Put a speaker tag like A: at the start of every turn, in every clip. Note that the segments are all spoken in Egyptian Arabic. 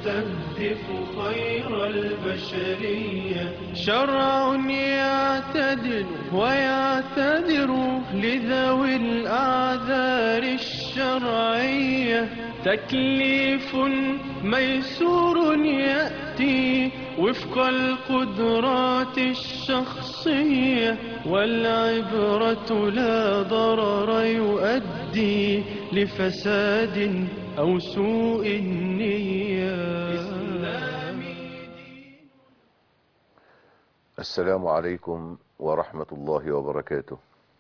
A: يستهدف خير البشرية شرع يعتدل ويعتذر لذوي الأعذار الشرعية تكليف ميسور يأتي وفق القدرات الشخصية والعبرة لا ضرر يؤدي لفساد أو سوء النية
B: السلام عليكم ورحمة الله وبركاته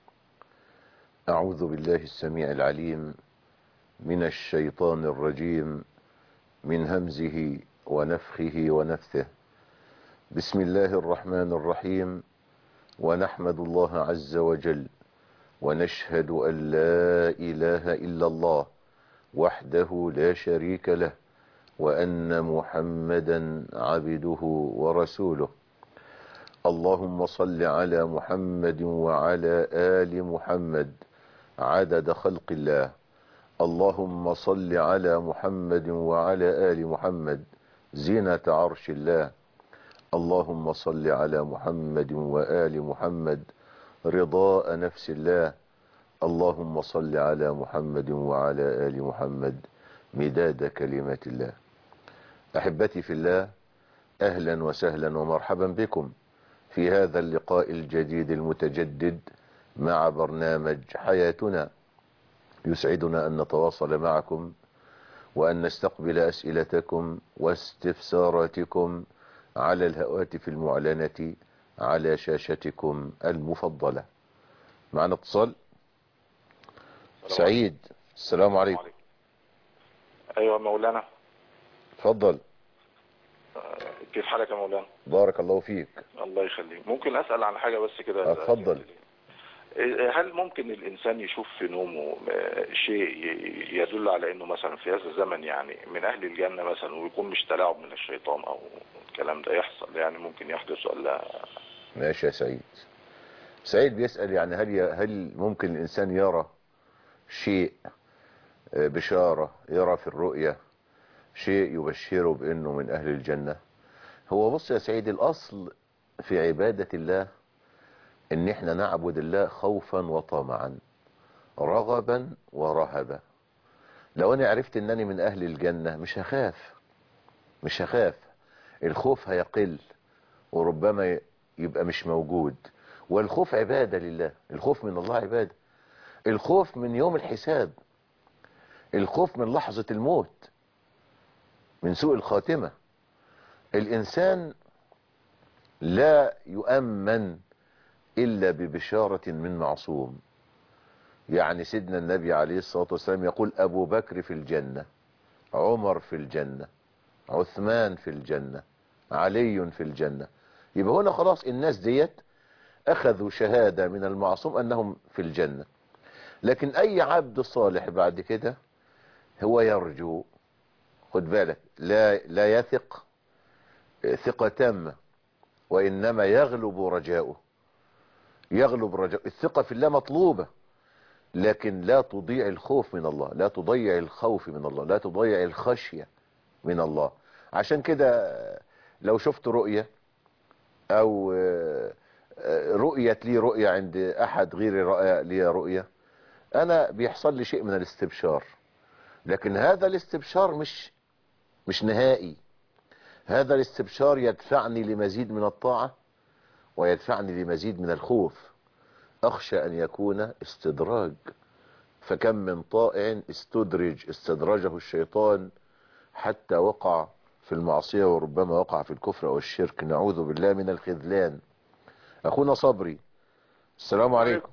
B: أعوذ بالله السميع العليم من الشيطان الرجيم من همزه ونفخه ونفثه بسم الله الرحمن الرحيم ونحمد الله عز وجل ونشهد أن لا إله إلا الله وحده لا شريك له وأن محمدا عبده ورسوله اللهم صل على محمد وعلى آل محمد عدد خلق الله اللهم صل على محمد وعلى آل محمد زينة عرش الله اللهم صل على محمد وآل محمد رضاء نفس الله اللهم صل على محمد وعلى آل محمد مداد كلمات الله أحبتي في الله أهلا وسهلا ومرحبا بكم في هذا اللقاء الجديد المتجدد مع برنامج حياتنا يسعدنا أن نتواصل معكم وأن نستقبل أسئلتكم واستفساراتكم على الهواتف المعلنة على شاشتكم المفضلة معنا اتصال سعيد السلام عليكم
C: ايوه مولانا
B: تفضل
C: كيف حالك يا مولانا
B: بارك الله فيك
C: الله يخليك ممكن اسال عن حاجه بس كده
B: اتفضل
C: هل ممكن الانسان يشوف في نومه شيء يدل على انه مثلا في هذا الزمن يعني من اهل الجنه مثلا ويكون مش تلاعب من الشيطان او الكلام ده يحصل يعني ممكن يحدث ولا
B: ماشي يا سعيد سعيد بيسأل يعني هل هل ممكن الإنسان يرى شيء بشارة يرى في الرؤية شيء يبشره بأنه من أهل الجنة هو بص يا سعيد الأصل في عبادة الله ان احنا نعبد الله خوفا وطمعا رغبا ورهبا لو انا عرفت انني من اهل الجنة مش هخاف مش هخاف الخوف هيقل وربما يبقى مش موجود والخوف عبادة لله الخوف من الله عبادة الخوف من يوم الحساب الخوف من لحظة الموت من سوء الخاتمة الإنسان لا يؤمن إلا ببشارة من معصوم يعني سيدنا النبي عليه الصلاة والسلام يقول أبو بكر في الجنة عمر في الجنة عثمان في الجنة علي في الجنة يبقى هنا خلاص الناس ديت أخذوا شهادة من المعصوم أنهم في الجنة لكن أي عبد صالح بعد كده هو يرجو خد بالك لا, لا يثق ثقة تامة وإنما يغلب رجاؤه يغلب رجاء الثقة في الله مطلوبة لكن لا تضيع الخوف من الله لا تضيع الخوف من الله لا تضيع الخشية من الله عشان كده لو شفت رؤية او رؤية لي رؤية عند احد غير رأي لي رؤية انا بيحصل لي شيء من الاستبشار لكن هذا الاستبشار مش مش نهائي هذا الاستبشار يدفعني لمزيد من الطاعة ويدفعني لمزيد من الخوف أخشى أن يكون استدراج فكم من طائع استدرج استدرجه الشيطان حتى وقع في المعصية وربما وقع في الكفر والشرك نعوذ بالله من الخذلان أخونا صبري السلام عليكم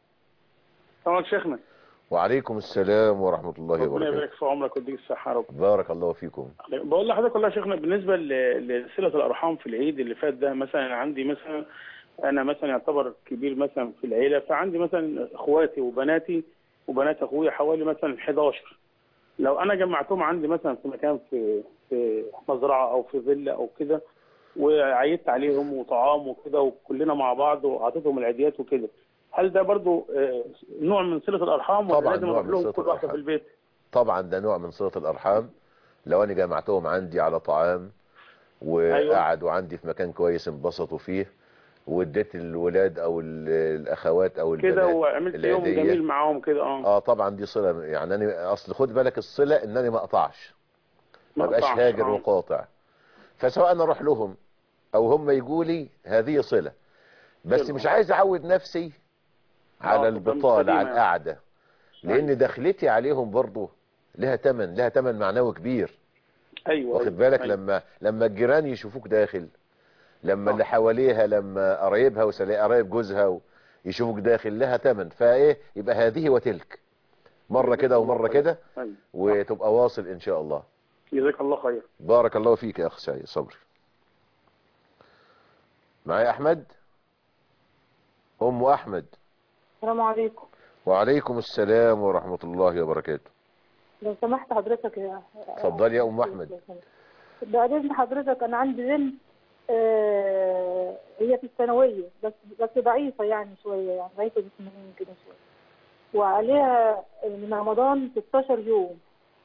D: تمام شيخنا
B: وعليكم السلام ورحمة الله
D: ربنا
B: وبركاته
D: يبارك في عمرك ويديك الصحة يا رب
B: بارك الله فيكم
D: بقول لحضرتك والله يا شيخنا بالنسبة ل- لصلة الأرحام في العيد اللي فات ده مثلا عندي مثلا أنا مثلا يعتبر كبير مثلا في العيلة فعندي مثلا إخواتي وبناتي وبنات أخويا حوالي مثلا 11 لو أنا جمعتهم عندي مثلا في مكان في في مزرعة أو في فيلا أو كده وعيدت عليهم وطعام وكده وكلنا مع بعض وأعطيتهم العيديات وكده هل ده برضو آه، نوع من صلة الأرحام ولا
B: طبعاً
D: لازم
B: نوع
D: أروح
B: من
D: لهم
B: صلة
D: كل واحدة
B: الأرحام.
D: في البيت؟
B: طبعا ده نوع من صلة الأرحام لو انا جمعتهم عندي على طعام وقعدوا عندي في مكان كويس انبسطوا فيه واديت الولاد او ال- الاخوات او
D: كده
B: البنات
D: وعملت يوم
B: العيدية.
D: جميل معاهم كده اه
B: اه طبعا دي صله يعني انا اصل خد بالك الصله ان انا ما اقطعش ما بقاش
D: مقطعش،
B: هاجر
D: آه.
B: وقاطع فسواء انا اروح لهم او هم يجوا لي هذه صله بس
D: صلة.
B: مش عايز اعود نفسي على
D: آه،
B: البطاله
D: قديمة
B: على
D: يعني.
B: القعده لان دخلتي عليهم برضه لها تمن لها تمن معنوي كبير
D: ايوه
B: واخد
D: أيوة،
B: بالك
D: أيوة.
B: لما لما الجيران يشوفوك داخل لما
D: آه.
B: اللي حواليها لما قرايبها وسلا- قرايب جوزها و- يشوفوك داخل لها تمن فايه يبقى هذه وتلك مرة كده ومرة كده
D: أيوة.
B: وتبقى واصل ان شاء الله
D: جزاك الله خير
B: بارك الله فيك يا اخ سعيد صبري معايا احمد ام احمد
E: السلام عليكم
B: وعليكم السلام ورحمة الله وبركاته
E: لو سمحت حضرتك يا
B: اتفضلي يا ام احمد
E: بعد اذن حضرتك انا عندي بنت آه هي في الثانويه بس بس ضعيفه يعني شويه يعني ضعيفه جسمانيا كده شويه وعليها من رمضان 16 يوم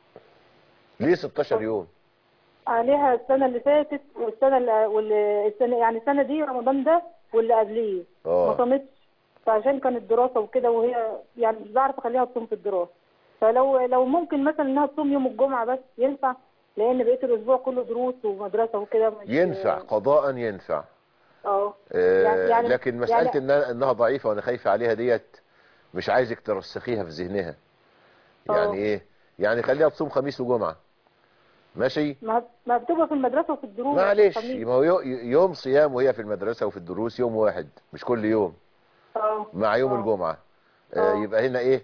B: ليه 16 يوم
E: عليها السنه اللي فاتت والسنه اللي والسنه يعني السنه دي رمضان ده واللي قبليه ما
B: اه
E: صامتش فعشان كانت دراسه وكده وهي يعني مش بعرف اخليها تصوم في الدراسه فلو لو ممكن مثلا انها تصوم يوم الجمعه بس ينفع لان بقيه الاسبوع كله دروس ومدرسه وكده مش
B: ينفع قضاء ينفع
E: اه
B: آه،
E: يعني- يعني-
B: لكن مسألة
E: يعني-
B: إنها, انها ضعيفة وانا خايفة عليها ديت مش عايزك ترسخيها في ذهنها يعني
E: اه.
B: ايه يعني خليها تصوم خميس وجمعة ماشي
E: ما ما بتبقى في المدرسه وفي الدروس
B: معلش
E: خميس.
B: ما هو يو- يوم صيام وهي في المدرسة وفي الدروس يوم واحد مش كل يوم
E: اه
B: مع يوم
E: اه.
B: الجمعة آه،
E: اه.
B: يبقى هنا ايه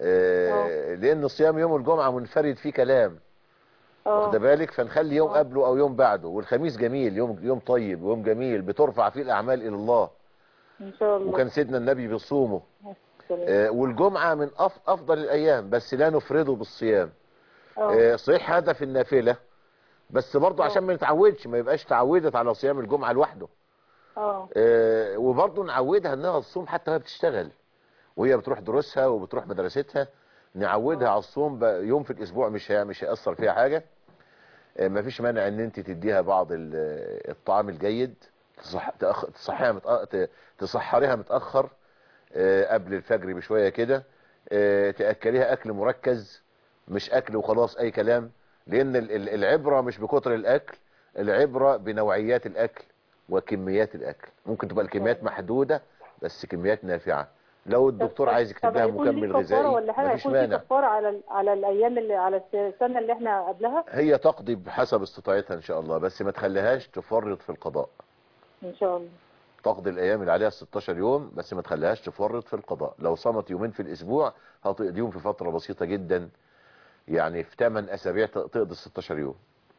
B: آه، لان صيام يوم الجمعة منفرد فيه كلام واخد
E: اه
B: بالك فنخلي يوم
E: اه.
B: قبله او يوم بعده والخميس جميل يوم يوم طيب ويوم جميل بترفع فيه الاعمال الى الله
E: ان شاء الله
B: وكان سيدنا النبي بيصومه
E: سلام.
B: آه، والجمعة من أف أفضل الأيام بس لا نفرده بالصيام
E: اه
B: آه، صحيح هذا في النافلة بس برضه
E: اه.
B: عشان ما نتعودش ما يبقاش تعودت على صيام الجمعة لوحده
E: اه
B: آه، وبرضه نعودها انها تصوم حتى وهي بتشتغل وهي بتروح دروسها وبتروح مدرستها نعودها على الصوم بقى يوم في الاسبوع مش هي مش هيأثر فيها حاجة آه، مفيش مانع ان انت تديها بعض ال- الطعام الجيد تصح تأخ- تصحيها متأ... ت- تصحريها متأخر آه، قبل الفجر بشوية كده آه، تأكليها اكل مركز مش اكل وخلاص اي كلام لان ال- ال- العبرة مش بكتر الاكل العبرة بنوعيات الاكل وكميات الاكل ممكن تبقى الكميات محدودة بس كميات نافعة لو الدكتور
E: طب-
B: عايز
E: طب
B: يكتب لها
E: هيكون ليه
B: مكمل
E: كفارة
B: غذائي
E: ولا حاجه
B: مفيش
E: هيكون في
B: مانع
E: كفاره على ال- على الايام اللي على السنه اللي احنا قبلها
B: هي تقضي بحسب استطاعتها ان شاء الله بس ما تخليهاش تفرط في القضاء
E: ان شاء الله
B: تقضي الايام اللي عليها 16 يوم بس ما تخليهاش تفرط في القضاء لو صامت يومين في الاسبوع هتقضيهم في فترة بسيطة جدا يعني في 8 اسابيع ت- تقضي 16 يوم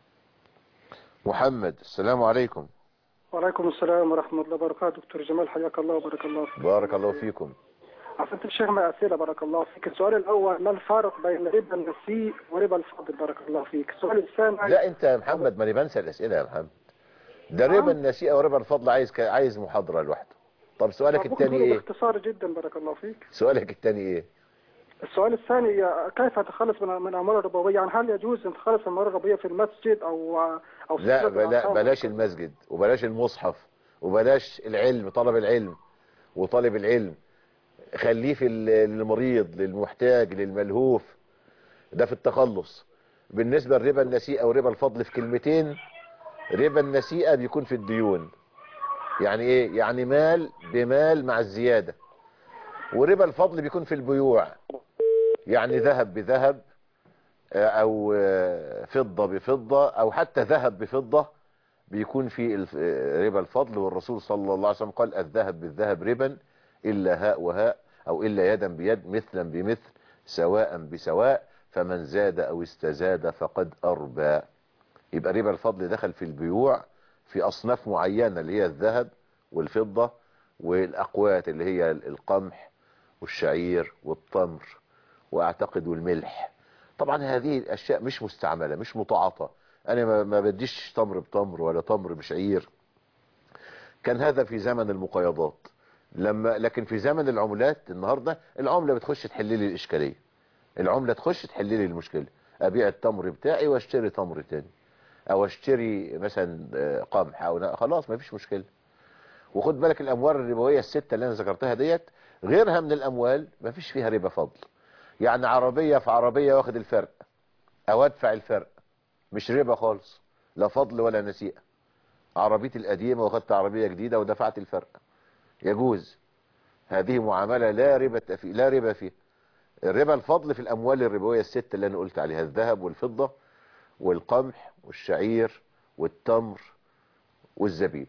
B: محمد السلام عليكم
F: وعليكم السلام ورحمة الله وبركاته دكتور جمال حياك الله وبارك الله فيك
B: بارك الله فيكم
F: عفت الشيخ مع أسئلة بارك الله فيك السؤال الأول ما الفرق بين ربا النسيء وربا الفضل بارك الله فيك السؤال الثاني
B: لا انت يا محمد ما انا بنسى الاسئله يا محمد ده ربا النسيئه وربا الفضل عايز ك... عايز محاضره لوحده طب سؤالك الثاني ايه
F: باختصار جدا بارك الله فيك
B: سؤالك الثاني ايه
F: السؤال الثاني كيف أتخلص من من الأموال الربوية يعني هل يجوز أن أتخلص من الأموال الربوية في المسجد أو أو في
B: لا
F: سلسلة
B: بلا
F: الأرحام؟
B: بلاش المسجد وبلاش المصحف وبلاش العلم طلب العلم وطالب العلم خليه في ال- للمريض للمحتاج للملهوف ده في التخلص بالنسبة لربا النسيئة وربا الفضل في كلمتين ربا النسيئة بيكون في الديون يعني ايه يعني مال بمال مع الزيادة وربا الفضل بيكون في البيوع يعني ذهب بذهب آه، او آه، فضة بفضة او حتى ذهب بفضة بيكون في الف- آه، ربا الفضل والرسول صلى الله عليه وسلم قال الذهب بالذهب ربا إلا هاء وهاء أو إلا يدا بيد مثلا بمثل سواء بسواء فمن زاد أو استزاد فقد أربى يبقى ربا الفضل دخل في البيوع في أصناف معينة اللي هي الذهب والفضة والأقوات اللي هي القمح والشعير والتمر وأعتقد والملح طبعا هذه الأشياء مش مستعملة مش متعاطى أنا ما- ما بديش تمر بتمر ولا تمر بشعير كان هذا في زمن المقايضات لما لكن في زمن العملات النهارده العمله بتخش تحل لي الاشكاليه العملة تخش تحل لي المشكلة ابيع التمر بتاعي واشتري تمر تاني او اشتري مثلا آه، قمح او لا، خلاص ما فيش مشكلة وخد بالك الاموال الربوية الستة اللي انا ذكرتها ديت غيرها من الاموال ما فيش فيها ربا فضل يعني عربية في عربية واخد الفرق او ادفع الفرق مش ربا خالص لا فضل ولا نسيئة عربيتي القديمة واخدت عربية جديدة ودفعت الفرق يجوز هذه معاملة لا ربا في لا ربا فيها الربا الفضل في الاموال الربوية الستة اللي انا قلت عليها الذهب والفضة والقمح والشعير والتمر والزبيب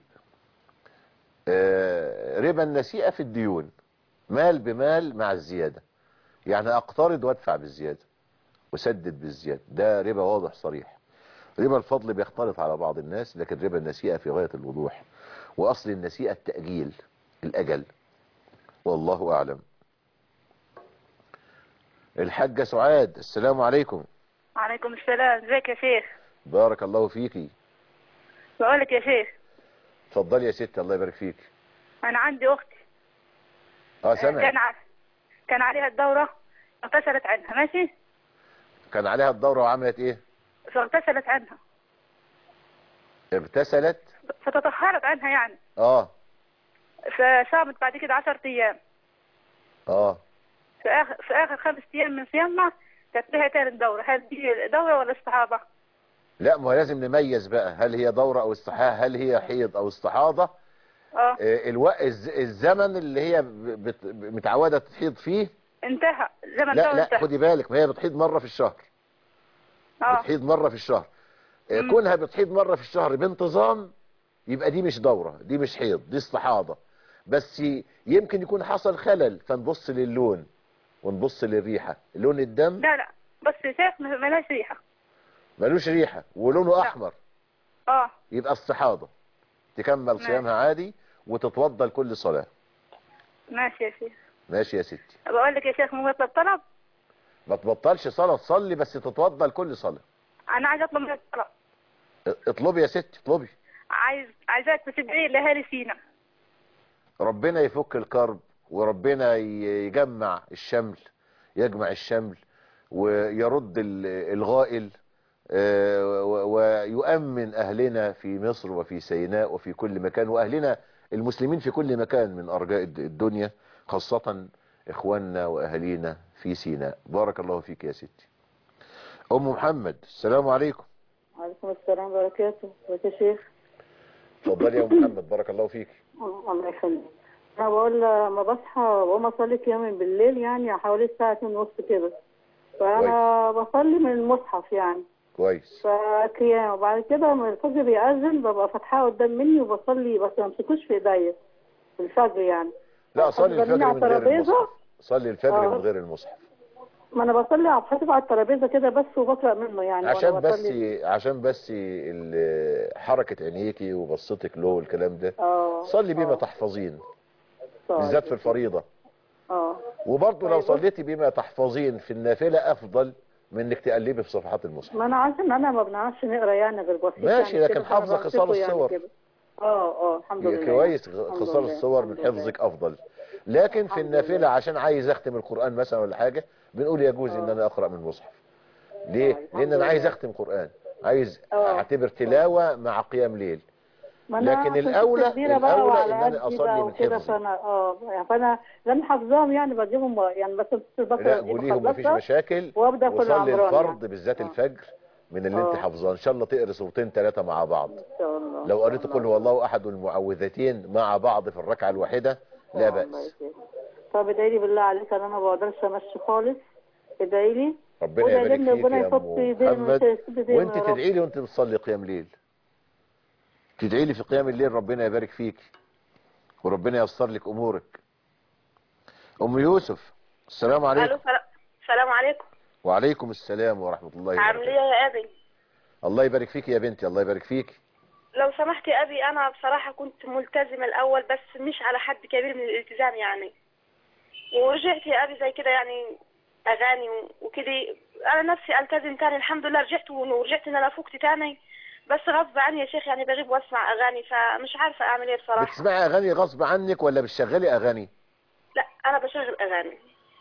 B: آه، ربا النسيئة في الديون مال بمال مع الزيادة يعني اقترض وادفع بالزيادة وسدد بالزيادة ده ربا واضح صريح ربا الفضل بيختلط على بعض الناس لكن ربا النسيئة في غاية الوضوح واصل النسيئة التأجيل الاجل والله اعلم الحاجة سعاد السلام عليكم
G: وعليكم السلام ازيك يا شيخ
B: بارك الله فيكي
G: بقولك يا شيخ
B: اتفضلي يا ست الله يبارك فيك
G: انا عندي اختي
B: اه
G: كان
B: سامع
G: ع... كان عليها الدورة اغتسلت عنها ماشي
B: كان عليها الدورة وعملت ايه
G: فاغتسلت عنها
B: اغتسلت
G: فتطهرت عنها يعني
B: اه
G: فصامت بعد كده عشرة ايام
B: اه
G: في اخر في اخر خمس ايام من صيامها كانت لها تاني الدورة هل دي دورة ولا استحاضة؟
B: لا ما هو لازم نميز بقى هل هي دورة او استحاضة هل هي حيض او استحاضة
G: اه
B: آه، الوقت الزمن اللي هي بت... متعودة تحيض فيه
G: انتهى زمن
B: لا
G: الدورة
B: لا
G: انتهى
B: خدي بالك ما هي بتحيض مرة في الشهر
G: اه
B: بتحيض مرة في الشهر آه،
G: مم.
B: كونها بتحيض مرة في الشهر بانتظام يبقى دي مش دورة دي مش حيض دي استحاضة بس يمكن يكون حصل خلل فنبص للون ونبص للريحة لون الدم
G: لا لا بس يا شيخ ما- ملهاش ريحة
B: ملوش ريحة ولونه احمر
G: اه
B: يبقى استحاضة تكمل
G: ماشي.
B: صيامها عادي وتتوضى لكل صلاة
G: ماشي يا شيخ
B: ماشي يا ستي
G: بقول لك يا شيخ مو يطلب طلب
B: ما تبطلش صلاة تصلي بس تتوضى لكل صلاة
G: انا عايز اطلب منك طلب
B: اطلبي يا ستي اطلبي
G: عايز عايزاك تدعي لاهالي سينا
B: ربنا يفك الكرب وربنا ي- يجمع الشمل يجمع الشمل ويرد ال- الغائل آه، و- ويؤمن أهلنا في مصر وفي سيناء وفي كل مكان وأهلنا المسلمين في كل مكان من أرجاء الد- الدنيا خاصة إخواننا وأهالينا في سيناء بارك الله فيك يا ستي أم محمد السلام عليكم
E: وعليكم السلام وبركاته ازيك يا شيخ
B: اتفضلي يا أم محمد بارك الله فيك
E: الله يخليك انا بقول لما بصحى بقوم اصلي قيام بالليل يعني حوالي الساعه 2 ونص كده فانا بصلي من المصحف يعني
B: كويس
E: فقيام وبعد كده لما الفجر بيأذن ببقى فاتحاه قدام مني وبصلي بس ما امسكوش في ايديا في الفجر يعني
B: لا صلي
E: أفضل مني
B: الفجر
E: على
B: من غير
E: الترابيزة؟
B: المصحف صلي الفجر
E: آه.
B: من غير المصحف
E: ما انا بصلي على حاطط على الترابيزه كده بس وبقرا منه يعني
B: عشان
E: وأنا
B: بس
E: بصلي.
B: عشان بس ال- حركة عينيكي وبصتك له والكلام ده
E: اه
B: صلي بما
E: آه،
B: تحفظين
E: طيب.
B: بالذات في الفريضة
E: اه
B: وبرضه لو
E: طيب.
B: صليتي بما تحفظين في النافلة افضل من انك تقلبي في صفحات المصحف
E: ما انا عارفه ان انا ما بنعرفش نقرا يعني غير بسيط
B: ماشي،
E: يعني
B: لكن
E: كده،
B: حافظة
E: فأنا
B: خصال
E: بمسكه يعني
B: الصور.
E: كده. اه اه الحمد لله
B: كويس
E: الحمد
B: خصال
E: لله،
B: الصور من
E: الحمد لله.
B: حفظك افضل لكن في
E: الحمد
B: النافلة
E: لله.
B: عشان عايز اختم القرآن مثلا ولا حاجة بنقول يجوز ان
E: آه.
B: انا اقرأ من المصحف ليه
E: الحمد
B: لان انا عايز
E: لله.
B: اختم قرآن عايز
E: آه.
B: اعتبر تلاوة مع قيام ليل
E: ما أنا
B: لكن
E: كنت
B: الأولى-
E: كبيرة بقى
B: الأولى
E: وعلى
B: إن أنا
E: قدي
B: أصلي
E: بقى
B: من
E: وكده
B: حفظي.
E: فانا اه يعني فانا لما حافظاهم يعني بجيبهم يعني بس بقرا
B: لا
E: دي
B: قوليهم مفيش
E: بخلصها
B: مشاكل
E: وابدا كل
B: وصلي
E: عمران
B: الفرض
E: يعني.
B: بالذات
E: آه.
B: الفجر من اللي انت
E: آه.
B: حافظاه ان شاء الله تقري سورتين ثلاثه مع بعض
E: ان شاء الله
B: لو قريت قل هو الله احد والمعوذتين مع بعض في الركعه الواحده لا
E: الله
B: باس
E: يسلمك. طب ادعي لي بالله عليك انا ما بقدرش امشي خالص ادعي لي
B: ربنا
E: وادعي
B: يبارك
E: لي
B: فيك
E: ربنا
B: يا
E: يحط
B: ام
E: ايديه
B: محمد
E: ويسد ايديه
B: وانت
E: يا رب.
B: تدعي لي وانت بتصلي قيام ليل تدعي لي في قيام الليل ربنا يبارك فيك وربنا ييسر لك امورك ام يوسف السلام
G: الو
B: عليكم
G: سلام السلام عليكم
B: وعليكم السلام ورحمه الله
G: عامل ايه
B: وبركاته
G: يا ابي
B: الله يبارك فيك يا بنتي الله يبارك فيك
G: لو سمحت يا ابي انا بصراحه كنت ملتزمه الاول بس مش على حد كبير من الالتزام يعني ورجعت يا ابي زي كده يعني اغاني و- وكده انا نفسي التزم تاني الحمد لله رجعت ورجعت ان انا فقت تاني بس غصب عني يا شيخ يعني بغيب واسمع اغاني فمش عارفه اعمل ايه بصراحه
B: بتسمعي اغاني غصب عنك ولا بتشغلي اغاني
G: لا انا بشغل اغاني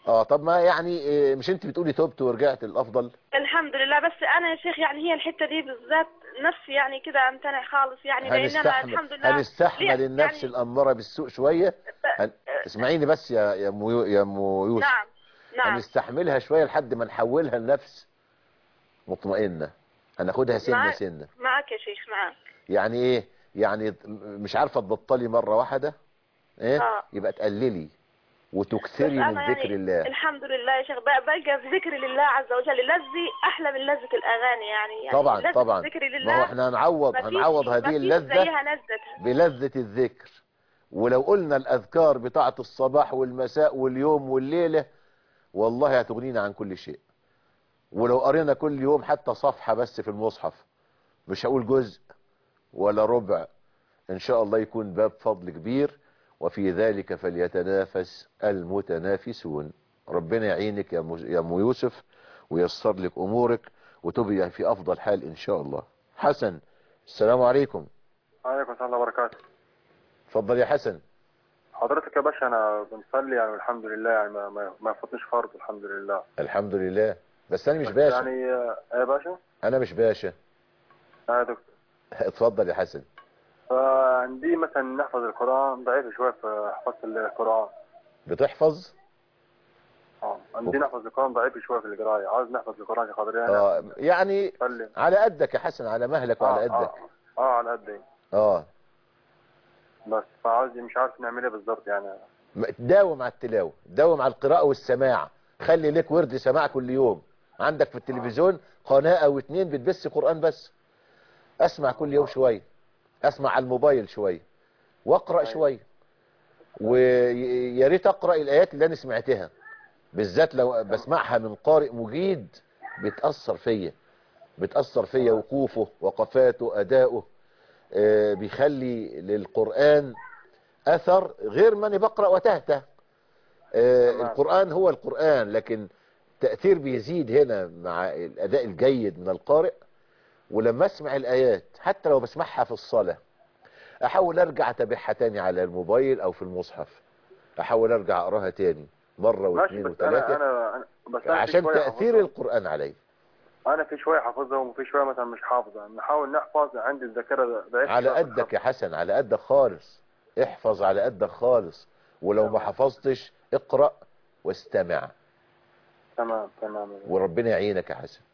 B: اه طب ما يعني إيه، مش انت بتقولي تبت ورجعت الافضل
G: الحمد لله بس انا يا شيخ يعني هي الحته دي بالذات نفسي يعني كده امتنع خالص يعني لان انا
B: هنستحمل
G: الحمد لله
B: هنستحمل
G: ليه-
B: النفس
G: يعني
B: الاماره بالسوء شويه هن... اسمعيني بس يا يا ام يو- يا ام يوسف
G: نعم نعم
B: هنستحملها شويه لحد ما نحولها لنفس مطمئنه هناخدها سنه
G: معاك.
B: سنه
G: معك يا شيخ معك
B: يعني ايه يعني مش عارفه تبطلي مره واحده ايه
G: آه.
B: يبقى تقللي وتكثري
G: بس
B: من
G: أنا
B: ذكر
G: يعني
B: الله
G: الحمد لله يا شيخ بقى بقى في ذكر لله عز وجل اللذة احلى من لذة الاغاني يعني, يعني
B: طبعا
G: لذة
B: طبعا
G: ذكر لله
B: ما هو احنا هنعوض
G: مفيش-
B: هنعوض هذه
G: مفيش
B: اللذه
G: زيها لذة
B: بلذة الذكر ولو قلنا الأذكار بتاعة الصباح والمساء واليوم والليلة والله هتغنينا عن كل شيء ولو قرينا كل يوم حتى صفحة بس في المصحف مش هقول جزء ولا ربع إن شاء الله يكون باب فضل كبير وفي ذلك فليتنافس المتنافسون ربنا يعينك يا مو- يا أم يوسف ويسر لك أمورك وتبقى في أفضل حال إن شاء الله حسن السلام عليكم
H: عليكم السلام ورحمة الله وبركاته
B: اتفضل يا حسن
H: حضرتك يا باشا أنا بنصلي يعني والحمد لله يعني ما ما, ما فاتنيش فرض الحمد لله
B: الحمد لله بس انا مش
H: بس
B: باشا
H: يعني آه، إيه يا باشا؟
B: انا مش باشا
H: أنا دكتور
B: اتفضل يا حسن
H: فعندي مثلا نحفظ القرآن ضعيف شوية في حفظ القرآن
B: بتحفظ
H: اه عندي نحفظ القرآن ضعيف شوية في القراية عاوز نحفظ القرآن يا قدر
B: اه يعني
H: سلم
B: على قدك يا حسن على مهلك وعلى
H: اه
B: قدك
H: اه, آه على قد إيه.
B: اه
H: بس فعاوز مش عارف نعمل ايه بالظبط يعني
B: م- داوم على التلاوه داوم على القراءه والسماع خلي لك ورد سماع كل يوم عندك في التلفزيون قناه او اتنين بتبث قران بس اسمع كل يوم شويه اسمع على الموبايل شويه واقرا
H: أيوة.
B: شويه ويا ريت اقرا الايات اللي انا سمعتها بالذات لو بسمعها من قارئ مجيد بتاثر فيا بتاثر فيا وقوفه وقفاته اداؤه آه، بيخلي للقران اثر غير ما انا بقرا وتهته آه،
H: تمام.
B: القران هو القران لكن تاثير بيزيد هنا مع الاداء الجيد من القارئ ولما اسمع الايات حتى لو بسمعها في الصلاه احاول ارجع اتابعها تاني على الموبايل او في المصحف احاول ارجع اقراها تاني مره
H: ماشي
B: واثنين
H: بس انا
B: وثلاثه
H: انا أنا- بس أنا في
B: عشان
H: شوية
B: تاثير
H: حافظهم.
B: القران علي
H: انا في شويه حافظهم وفي شويه مثلا مش حافظه نحاول نحفظ عندي الذاكره ضعيفه
B: على
H: شوية في
B: قدك يا حسن على قدك خالص احفظ على قدك خالص ولو ما
H: تمام.
B: حفظتش اقرا واستمع
H: تمام تمام
B: وربنا يعينك يا حسن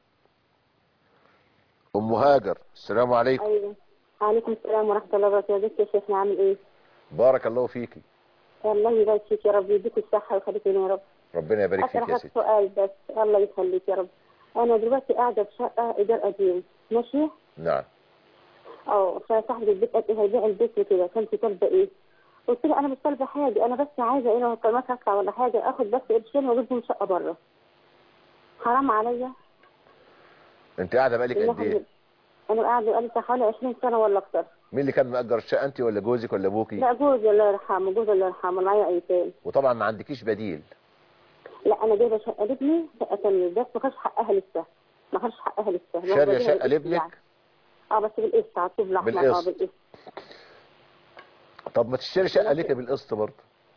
B: ام هاجر السلام عليكم
E: ايوه وعليكم السلام ورحمه الله وبركاته يا شيخنا عامل ايه؟
B: بارك الله فيكي
E: الله يبارك فيك يا رب يديك الصحه ويخليك لنا يا رب
B: ربنا يبارك فيك يا
E: أسألك
B: ستي
E: سؤال بس الله يخليك يا رب أنا دلوقتي قاعدة في شقة إيجار قديم ماشي؟
B: نعم
E: اه فصاحب البيت قال إيه هيبيع البيت وكده فأنت طالبة إيه؟ قلت له أنا مش طالبة حاجة أنا بس عايزة إيه لو كمان هطلع ولا حاجة آخد بس قرشين وأجيبهم شقة بره حرام عليا
B: انت قاعده بقالك
E: إن
B: قد ايه
E: آخد- أنا قاعدة بقالي بتاع حوالي 20 سنة ولا أكتر
B: مين اللي كان مأجر الشقه انت ولا جوزك ولا ابوكي
E: لا جوزي الله يرحمه جوزي الله يرحمه معايا أيتام
B: وطبعا ما عندكيش بديل
E: لا أنا جايبة شقة لابني شقة تانية بس ما خدش حقها لسه ما خدش حقها لسه
B: شاريه
E: واخدة
B: شقه
E: بيها
B: لابنك
E: يعني. اه بس بالقسط على طول الأحمر اه
B: بالقسط.
E: بالقسط
B: طب ما تشتري شقه ليك بالقسط برضه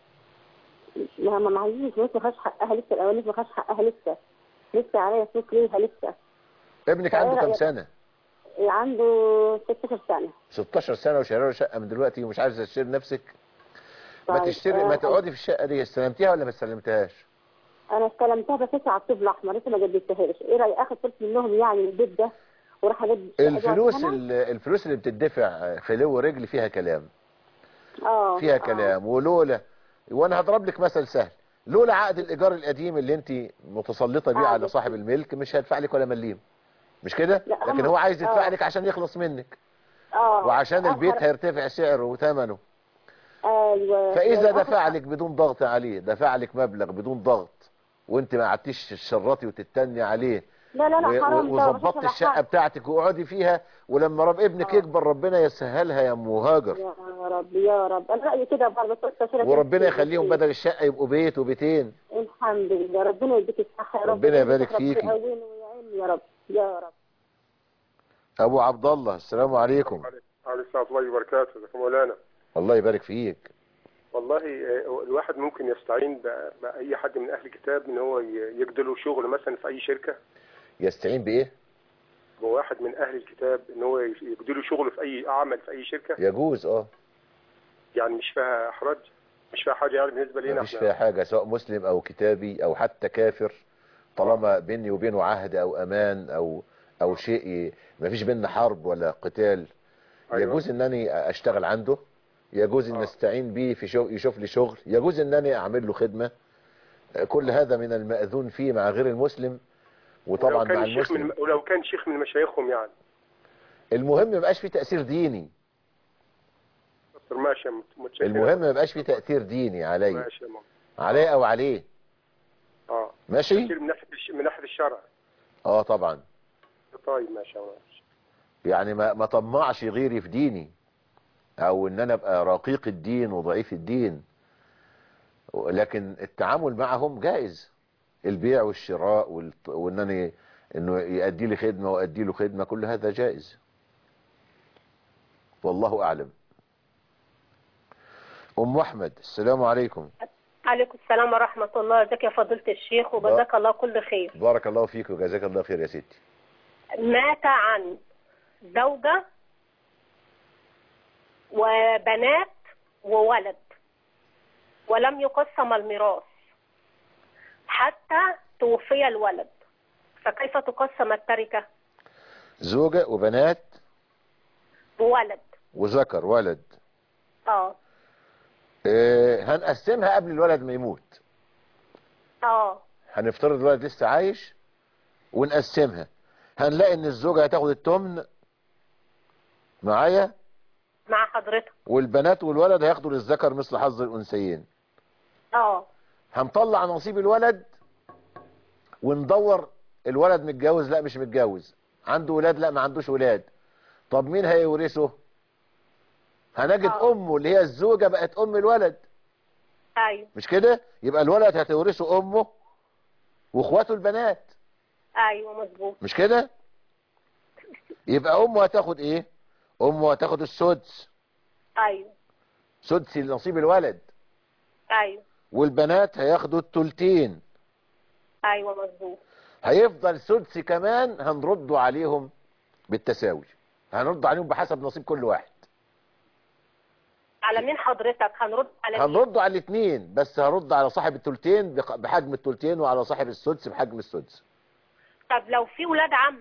E: ما ما معيش فلوس ما خدش حقها لسه الاولاني ما خدش حقها لسه لسه عليا فلوس ليها لسه
B: ابنك
E: فإيه
B: عنده كام
E: رأيك؟
B: سنه
E: إيه، عنده 16 سنه
B: 16 سنه وشاريه له شقه من دلوقتي ومش عايزه تشتري نفسك ما
E: طيب،
B: تشتري ما
E: آه،
B: تقعدي في الشقه دي استلمتيها ولا ما استلمتهاش
E: انا استلمتها بس لسه على الطوب الاحمر لسه ما جددتهاش ايه رايك اخد فلوس منهم يعني البيت ده وراح اجدد الشقة دي
B: الفلوس
E: عشانها؟
B: ال- الفلوس اللي بتدفع خلو رجل فيها كلام
E: اه
B: فيها
E: آه.
B: كلام ولولا وانا هضرب لك مثل سهل لولا عقد الايجار القديم اللي انت متسلطه بيه
E: آه،
B: على
E: بس-
B: صاحب الملك مش هيدفع لك ولا مليم مش كده
E: لا،
B: لكن
E: هم-
B: هو عايز يدفع
E: آه.
B: لك عشان يخلص منك
E: اه
B: وعشان البيت
E: آخر-
B: هيرتفع سعره وثمنه
E: ايوه
B: فاذا
E: آخر-
B: دفع لك بدون ضغط عليه دفع لك مبلغ بدون ضغط وانت ما قعدتيش تشرطي وتتني عليه
E: لا لا
B: و-
E: لا حرام
B: و-
E: ده
B: وظبطت
E: مفيش
B: الشقه
E: حاجة.
B: بتاعتك واقعدي فيها ولما رب ابنك
E: آه.
B: يكبر ربنا يسهلها يا ام هاجر
E: يا رب يا رب انا رايي كده برضه استشيرك
B: وربنا
E: كتير.
B: يخليهم بدل الشقه يبقوا بيت وبيتين
E: الحمد لله ربنا يديك الصحه يا رب
B: ربنا يبارك
E: ربنا
B: فيكي.
E: يقويني ويعيني يا رب يا رب
B: ابو عبد الله السلام عليكم
I: عليه الصلاة والله وبركاته ازيك يا مولانا
B: الله يبارك فيك
I: والله آه، الواحد ممكن يستعين ب- بأي حد من أهل الكتاب إن هو ي- يجدله شغل مثلا في أي شركة
B: يستعين بايه
I: بواحد من أهل الكتاب إن هو ي- يجدله شغل في أي عمل في أي شركة
B: يجوز اه
I: يعني مش فيها إحراج مش فيها حاجة يعني بالنسبة لنا
B: مفيش
I: إحنا
B: فيها حاجة سواء مسلم او كتابي او حتى كافر طالما بيني وبينه عهد او امان او او شيء ي- مفيش بيننا حرب ولا قتال
I: أيوة.
B: يجوز انني اشتغل عنده يجوز ان
I: آه.
B: استعين بيه في شغل يشوف لي شغل يجوز انني اعمل له خدمة كل هذا من المأذون فيه مع غير المسلم وطبعا
I: ولو كان
B: مع
I: شيخ من
B: المسلم
I: ولو كان شيخ من مشايخهم يعني
B: المهم ما يبقاش فيه تأثير ديني
I: دكتور ماشي يا مت- متشكر
B: المهم ما يبقاش فيه تأثير ديني علي
I: ماشي يا ماما
B: علي او عليه
I: اه
B: ماشي
I: كتير من ناحية الش- من ناحية الشرع
B: اه طبعا
I: طيب ماشي يا ماما
B: يعني ما ما طمعش غيري في ديني او ان انا ابقى رقيق الدين وضعيف الدين لكن التعامل معهم جائز البيع والشراء والت- وانني انه يؤدي لي خدمه وادي له خدمه كل هذا جائز والله اعلم ام احمد السلام عليكم
J: عليكم السلام ورحمة الله ازيك يا فضيلة الشيخ وجزاك الله كل خير
B: بارك الله فيك وجزاك الله خير يا ستي
J: مات عن زوجة وبنات وولد ولم يقسم الميراث حتى توفي الولد فكيف تقسم التركة
B: زوجة وبنات
J: وولد
B: وذكر ولد
J: اه
B: إيه هنقسمها قبل الولد ما يموت
J: اه
B: هنفترض الولد لسه عايش ونقسمها هنلاقي ان الزوجة هتاخد التمن معايا
J: مع حضرتك
B: والبنات والولد هياخدوا للذكر مثل حظ الانثيين
J: اه
B: هنطلع نصيب الولد وندور الولد متجوز لا مش متجوز عنده ولاد لا ما عندوش ولاد طب مين هيورثه هنجد
J: آه.
B: امه اللي هي الزوجة بقت ام الولد
J: ايوه
B: مش كده يبقى الولد هتورثه امه واخواته البنات
J: ايوه مظبوط
B: مش كده يبقى امه هتاخد ايه امه هتاخد السدس
J: ايوه
B: سدس نصيب الولد
J: ايوه
B: والبنات هياخدوا التلتين
J: ايوه مظبوط
B: هيفضل سدس كمان هنرده عليهم بالتساوي هنرد عليهم بحسب نصيب كل واحد
J: على مين حضرتك هنرد على مين
B: هنرد على الاثنين بس هرد على صاحب التلتين بق- بحجم التلتين وعلى صاحب السدس بحجم السدس
J: طب لو في ولاد عم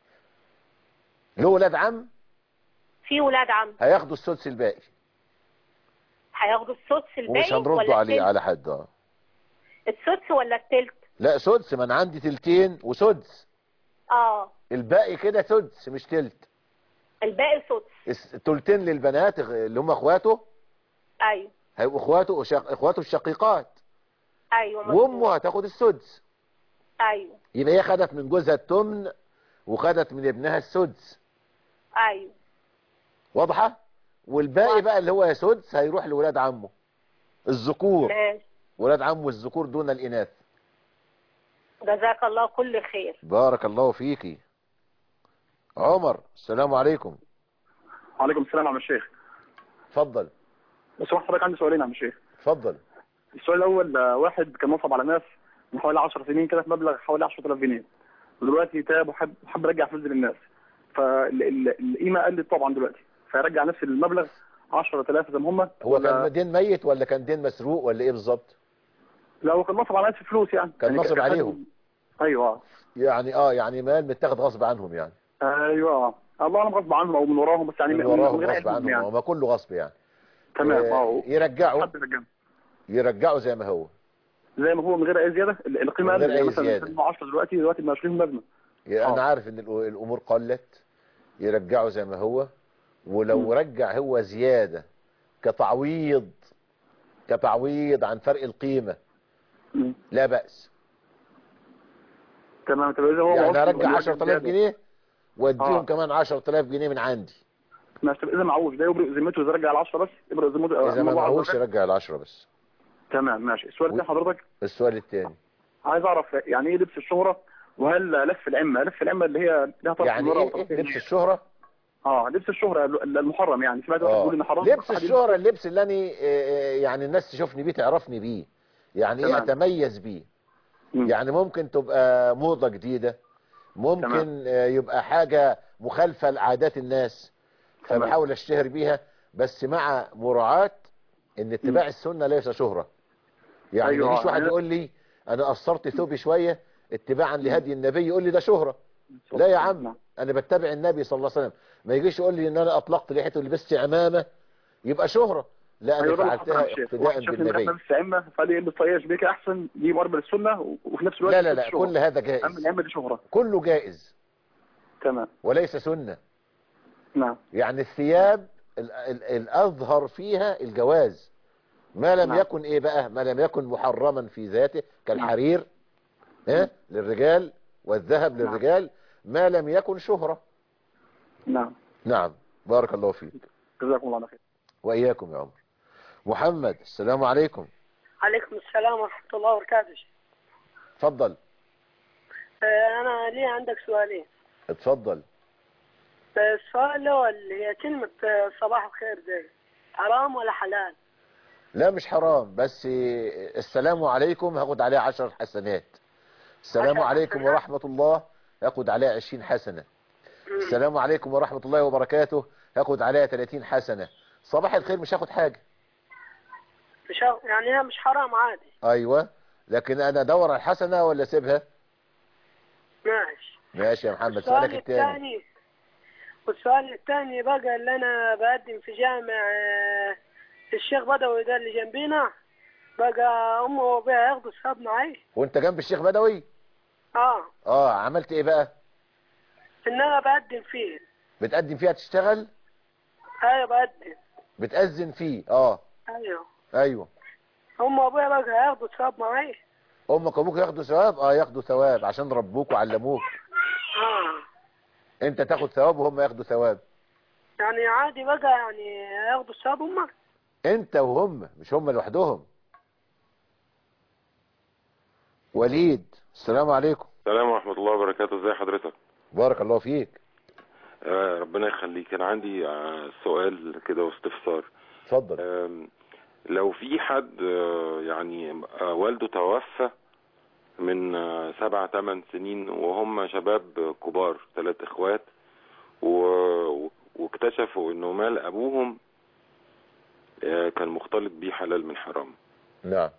B: له ولاد عم
J: في ولاد عم
B: هياخدوا السدس الباقي
J: هياخدوا السدس الباقي
B: ومش هنرده
J: ولا
B: عليه
J: التلت؟
B: على حد اه
J: السدس ولا التلت
B: لا سدس ما انا عندي تلتين وسدس
J: اه
B: الباقي كده سدس مش تلت
J: الباقي سدس
B: الس- التلتين للبنات غ- اللي هم اخواته
J: ايوه
B: هيبقوا اخواته وشق... اخواته الشقيقات
J: ايوه مظبوط.
B: وامه هتاخد السدس
J: ايوه
B: يبقى هي خدت من جوزها التمن وخدت من ابنها السدس
J: ايوه
B: واضحه والباقي بقى اللي هو سدس هيروح لولاد عمه الذكور
J: ماشي
B: ولاد عمه الذكور دون الاناث
J: جزاك الله كل خير
B: بارك الله فيكي عمر السلام عليكم
K: وعليكم السلام يا عم الشيخ
B: اتفضل
K: بس هو حضرتك عندي سؤالين يا عم الشيخ
B: اتفضل
K: السؤال الاول آه، واحد كان نصب على ناس من حوالي 10 سنين كده في مبلغ حوالي 10000 جنيه ودلوقتي تاب وحب حب يرجع فلوس دي للناس فالقيمه قلت طبعا دلوقتي فيرجع نفس المبلغ 10000 زي ما هم
B: هو كان دين ميت ولا كان دين مسروق ولا ايه بالظبط
K: لا هو كان نصب على ناس في فلوس يعني
B: كان
K: يعني
B: نصب عليهم
K: ايوه
B: يعني اه يعني مال متاخد غصب عنهم يعني
K: ايوه الله اعلم غصب عنهم او من وراهم بس يعني
B: من وراهم
K: غير
B: غصب
K: علمهم
B: عنهم
K: يعني
B: وما كله غصب يعني
K: تمام
B: آه،
K: اه
B: يرجعوا
K: حد يرجعهم.
B: يرجعوا زي ما هو
K: زي ما هو من غير اي زياده ال- القيمه
B: من غير
K: قلت يعني
B: أي
K: مثلا
B: زيادة.
K: كانوا 10 دلوقتي دلوقتي ب 20 لازمه
B: يعني انا
K: آه.
B: عارف ان الأ- الامور قلت يرجعوا زي ما هو ولو رجع هو زيادة كتعويض كتعويض عن فرق القيمة لا بأس
K: تمام طب اذا هو
B: يعني
K: عاوز-
B: هرجع
K: هو
B: 10000
K: زيادة.
B: جنيه واديهم
K: آه.
B: كمان 10000 جنيه من عندي
K: ماشي طب اذا معوش ده يبرق ذمته اذا رجع ال 10 بس يبرق ذمته
B: اذا ما
K: الله عز
B: معهوش
K: وجل.
B: يرجع العشرة بس
K: تمام ماشي السؤال الثاني حضرتك
B: السؤال الثاني
K: عايز اعرف يعني ايه لبس الشهره وهل لف العمه لف العمه اللي هي لها طرف
B: يعني
K: من ورا
B: ايه,
K: وطرف
B: إيه
K: من
B: لبس الشهرة
K: اه اه لبس الشهرة ال- المحرم يعني سمعت واحد
B: آه.
K: بيقول ان حرام
B: لبس
K: واحد
B: الشهرة اللبس اللي أنا آه، آه، يعني الناس تشوفني بيه تعرفني بيه يعني ايه
K: تمام.
B: اتميز بيه يعني ممكن تبقى موضة جديدة ممكن آه، يبقى حاجة مخالفة لعادات الناس فبحاول اشتهر بيها بس مع مراعاة ان اتباع السنة ليس شهرة يعني
K: أيوة،
B: ما يجيش واحد
K: أنا-
B: يقول لي انا قصرت ثوبي شوية اتباعا لهدي النبي يقول لي ده شهرة لا يا عم انا بتبع النبي صلى الله عليه وسلم ما يجيش يقول لي ان انا اطلقت لحيتي ولبست عمامة يبقى شهرة لا انا
K: أيوة، ده اللي
B: فعلتها
K: حصل يا شيخ.
B: اقتداء
K: واحد شاف إن
B: بالنبي
K: إحنا لبس عمة فقال لي البس طاقية شبيكة احسن دي مقربة للسنة و- وفي نفس الوقت
B: لا لا
K: لبس
B: لا
K: شهرة.
B: كل هذا جائز
K: اما العمة دي شهرة
B: كله جائز
K: تمام
B: وليس سنة
K: نعم
B: يعني الثياب ال- ال- الأظهر فيها الجواز ما لم
K: نعم.
B: يكن إيه بقى ما لم يكن محرما في ذاته كالحرير ها للرجال والذهب
K: نعم.
B: للرجال ما لم يكن شهرة
K: نعم
B: نعم بارك الله فيك
K: جزاكم الله خير
B: وإياكم يا عمر محمد السلام عليكم
L: عليكم السلام ورحمة الله وبركاته
B: اتفضل
L: آه، أنا لي عندك سؤالين
B: اتفضل
L: آه، السؤال الأول هي كلمة آه، صباح الخير دي حرام ولا حلال؟
B: لا مش حرام بس السلام عليكم هاخد عليه عشر حسنات السلام
L: عشر
B: عليكم
L: حسنات؟
B: ورحمة الله هاخد عليها عشرين حسنة السلام عليكم ورحمة الله وبركاته هاخد عليها 30 حسنة صباح الخير مش هاخد حاجة
L: مش ه- يعني هي مش حرام عادي
B: ايوه لكن انا ادور على الحسنة ولا اسيبها
L: ماشي
B: ماشي يا محمد
L: السؤال
B: سؤالك التاني
L: الثاني والسؤال الثاني بقى اللي أنا بقدم في جامع آه، الشيخ بدوي ده اللي جنبينا بقى أمه وأبويا ياخدوا الصاب معي
B: وانت جنب الشيخ بدوي
L: اه
B: اه عملت ايه بقى
L: إن أنا بقدم فيه
B: بتقدم فيها تشتغل
L: أيوة بقدم
B: بتأذن فيه اه
L: أيوة
B: ايوه
L: أمه وأبويا بقى ياخدوا الصاب معي
B: امك وابوك ياخدوا ثواب اه ياخدوا ثواب عشان ربوك وعلموك
L: اه
B: انت تاخد ثواب وهم ياخدوا ثواب
L: يعني عادي بقى يعني ياخدوا الصاب هما
B: انت وهم مش هم لوحدهم وليد السلام عليكم
M: السلام ورحمة الله وبركاته ازي حضرتك
B: بارك الله فيك
M: آه ربنا يخليك انا عندي آه سؤال كده واستفسار
B: اتفضل
M: آم، لو في حد آه يعني آه والده توفى من آه سبع ثمان سنين وهم شباب كبار ثلاث اخوات و- واكتشفوا انه مال ابوهم آه كان مختلط بيه حلال من حرام
B: نعم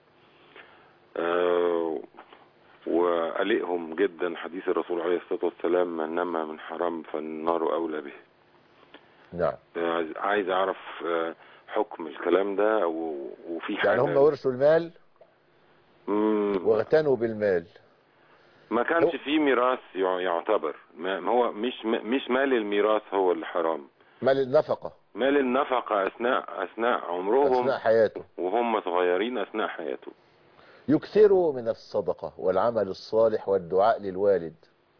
M: آه، وقلقهم جدا حديث الرسول عليه الصلاة والسلام من نمى من حرام فالنار أولى به
B: نعم
M: آه، عايز- عايز أعرف آه، حكم الكلام ده و- وفي حاجة
B: يعني هم ورثوا المال
M: مم،
B: واغتنوا بالمال
M: ما كانش في ميراث يع- يعتبر ما ما هو مش مش مال الميراث هو اللي حرام
B: مال النفقة
M: مال النفقة أثناء أثناء عمرهم
B: أثناء حياته
M: وهم صغيرين أثناء حياته
B: يكثروا من الصدقة والعمل الصالح والدعاء للوالد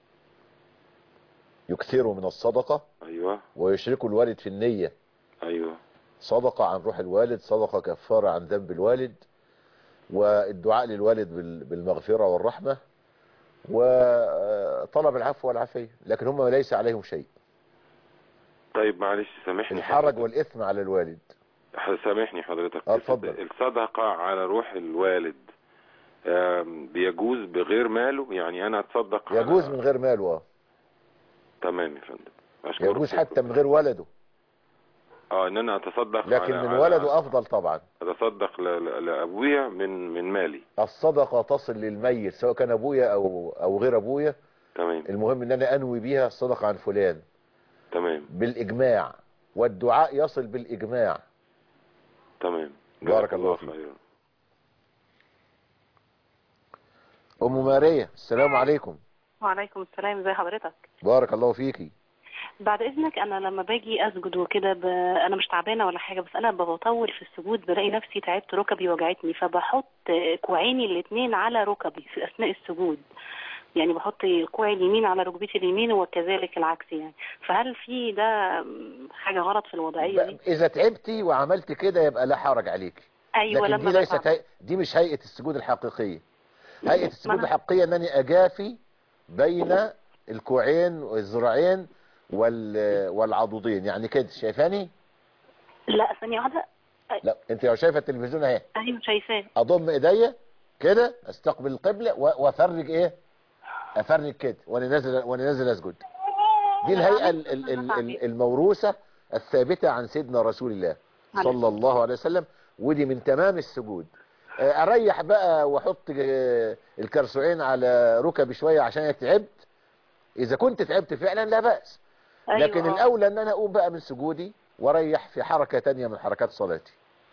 B: يكثروا من الصدقة
M: أيوه
B: ويشركوا الوالد في النية
M: أيوه
B: صدقة عن روح الوالد صدقة كفارة عن ذنب الوالد والدعاء للوالد بال- بالمغفرة والرحمة وطلب العفو والعافية لكن هم ليس عليهم شيء
M: طيب معلش سامحني
B: الحرج والإثم على الوالد
M: سامحني حضرتك
B: اه اتفضل
M: الصدقة على روح الوالد آم، بيجوز بغير ماله يعني انا اتصدق على-
B: يجوز من غير ماله اه
M: تمام يا فندم أشكرك.
B: يجوز حتى من غير ولده
M: اه ان انا اتصدق
B: لكن
M: على
B: من
M: على-
B: ولده أفضل طبعا
M: اتصدق ل- ل- لابويا من من مالي
B: الصدقة تصل للميت سواء كان أبويا أو, أو غير أبويا
M: تمام
B: المهم ان انا انوي بيها الصدقة عن فلان
M: تمام
B: بالاجماع والدعاء يصل بالاجماع
M: تمام
B: بارك
M: جزاك
B: الله فيك.
M: خيرا.
B: ام ماريا السلام عليكم
N: وعليكم السلام ازي حضرتك
B: بارك الله فيكي
N: بعد اذنك انا لما باجي اسجد وكده ب... انا مش تعبانه ولا حاجه بس انا بطول في السجود بلاقي نفسي تعبت ركبي وجعتني فبحط كوعيني الاثنين على ركبي في اثناء السجود يعني بحط كوعي اليمين على ركبتي اليمين وكذلك العكس يعني فهل في ده حاجه غلط في الوضعيه دي
B: اذا تعبتي وعملت كده يبقى لا حرج عليك
N: ايوه
B: لكن
N: لما
B: دي ليست
N: بتعب.
B: هي... دي مش هيئة السجود الحقيقية هيئة السجود
N: أنا-
B: الحقيقية انني اجافي بين الكوعين والذراعين وال والعضدين يعني كده شايفاني
N: لا ثانيه واحده
B: لا انت لو شايفه التلفزيون اهي
N: ايوه شايفاه
B: اضم ايديا كده استقبل القبلة و- وافرج ايه افرج كده وانا نازل وانا نازل اسجد دي الهيئة ال- ال- ال- ال- الموروثة الثابتة عن سيدنا رسول الله صلى الله عليه وسلم ودي من تمام السجود آه، اريح بقى واحط آه، الكرسوعين على ركبي شوية عشان أنا تعبت اذا كنت تعبت فعلا لا بأس
N: أيوة.
B: لكن الاولى ان انا اقوم بقى من سجودي واريح في حركة تانية من حركات صلاتي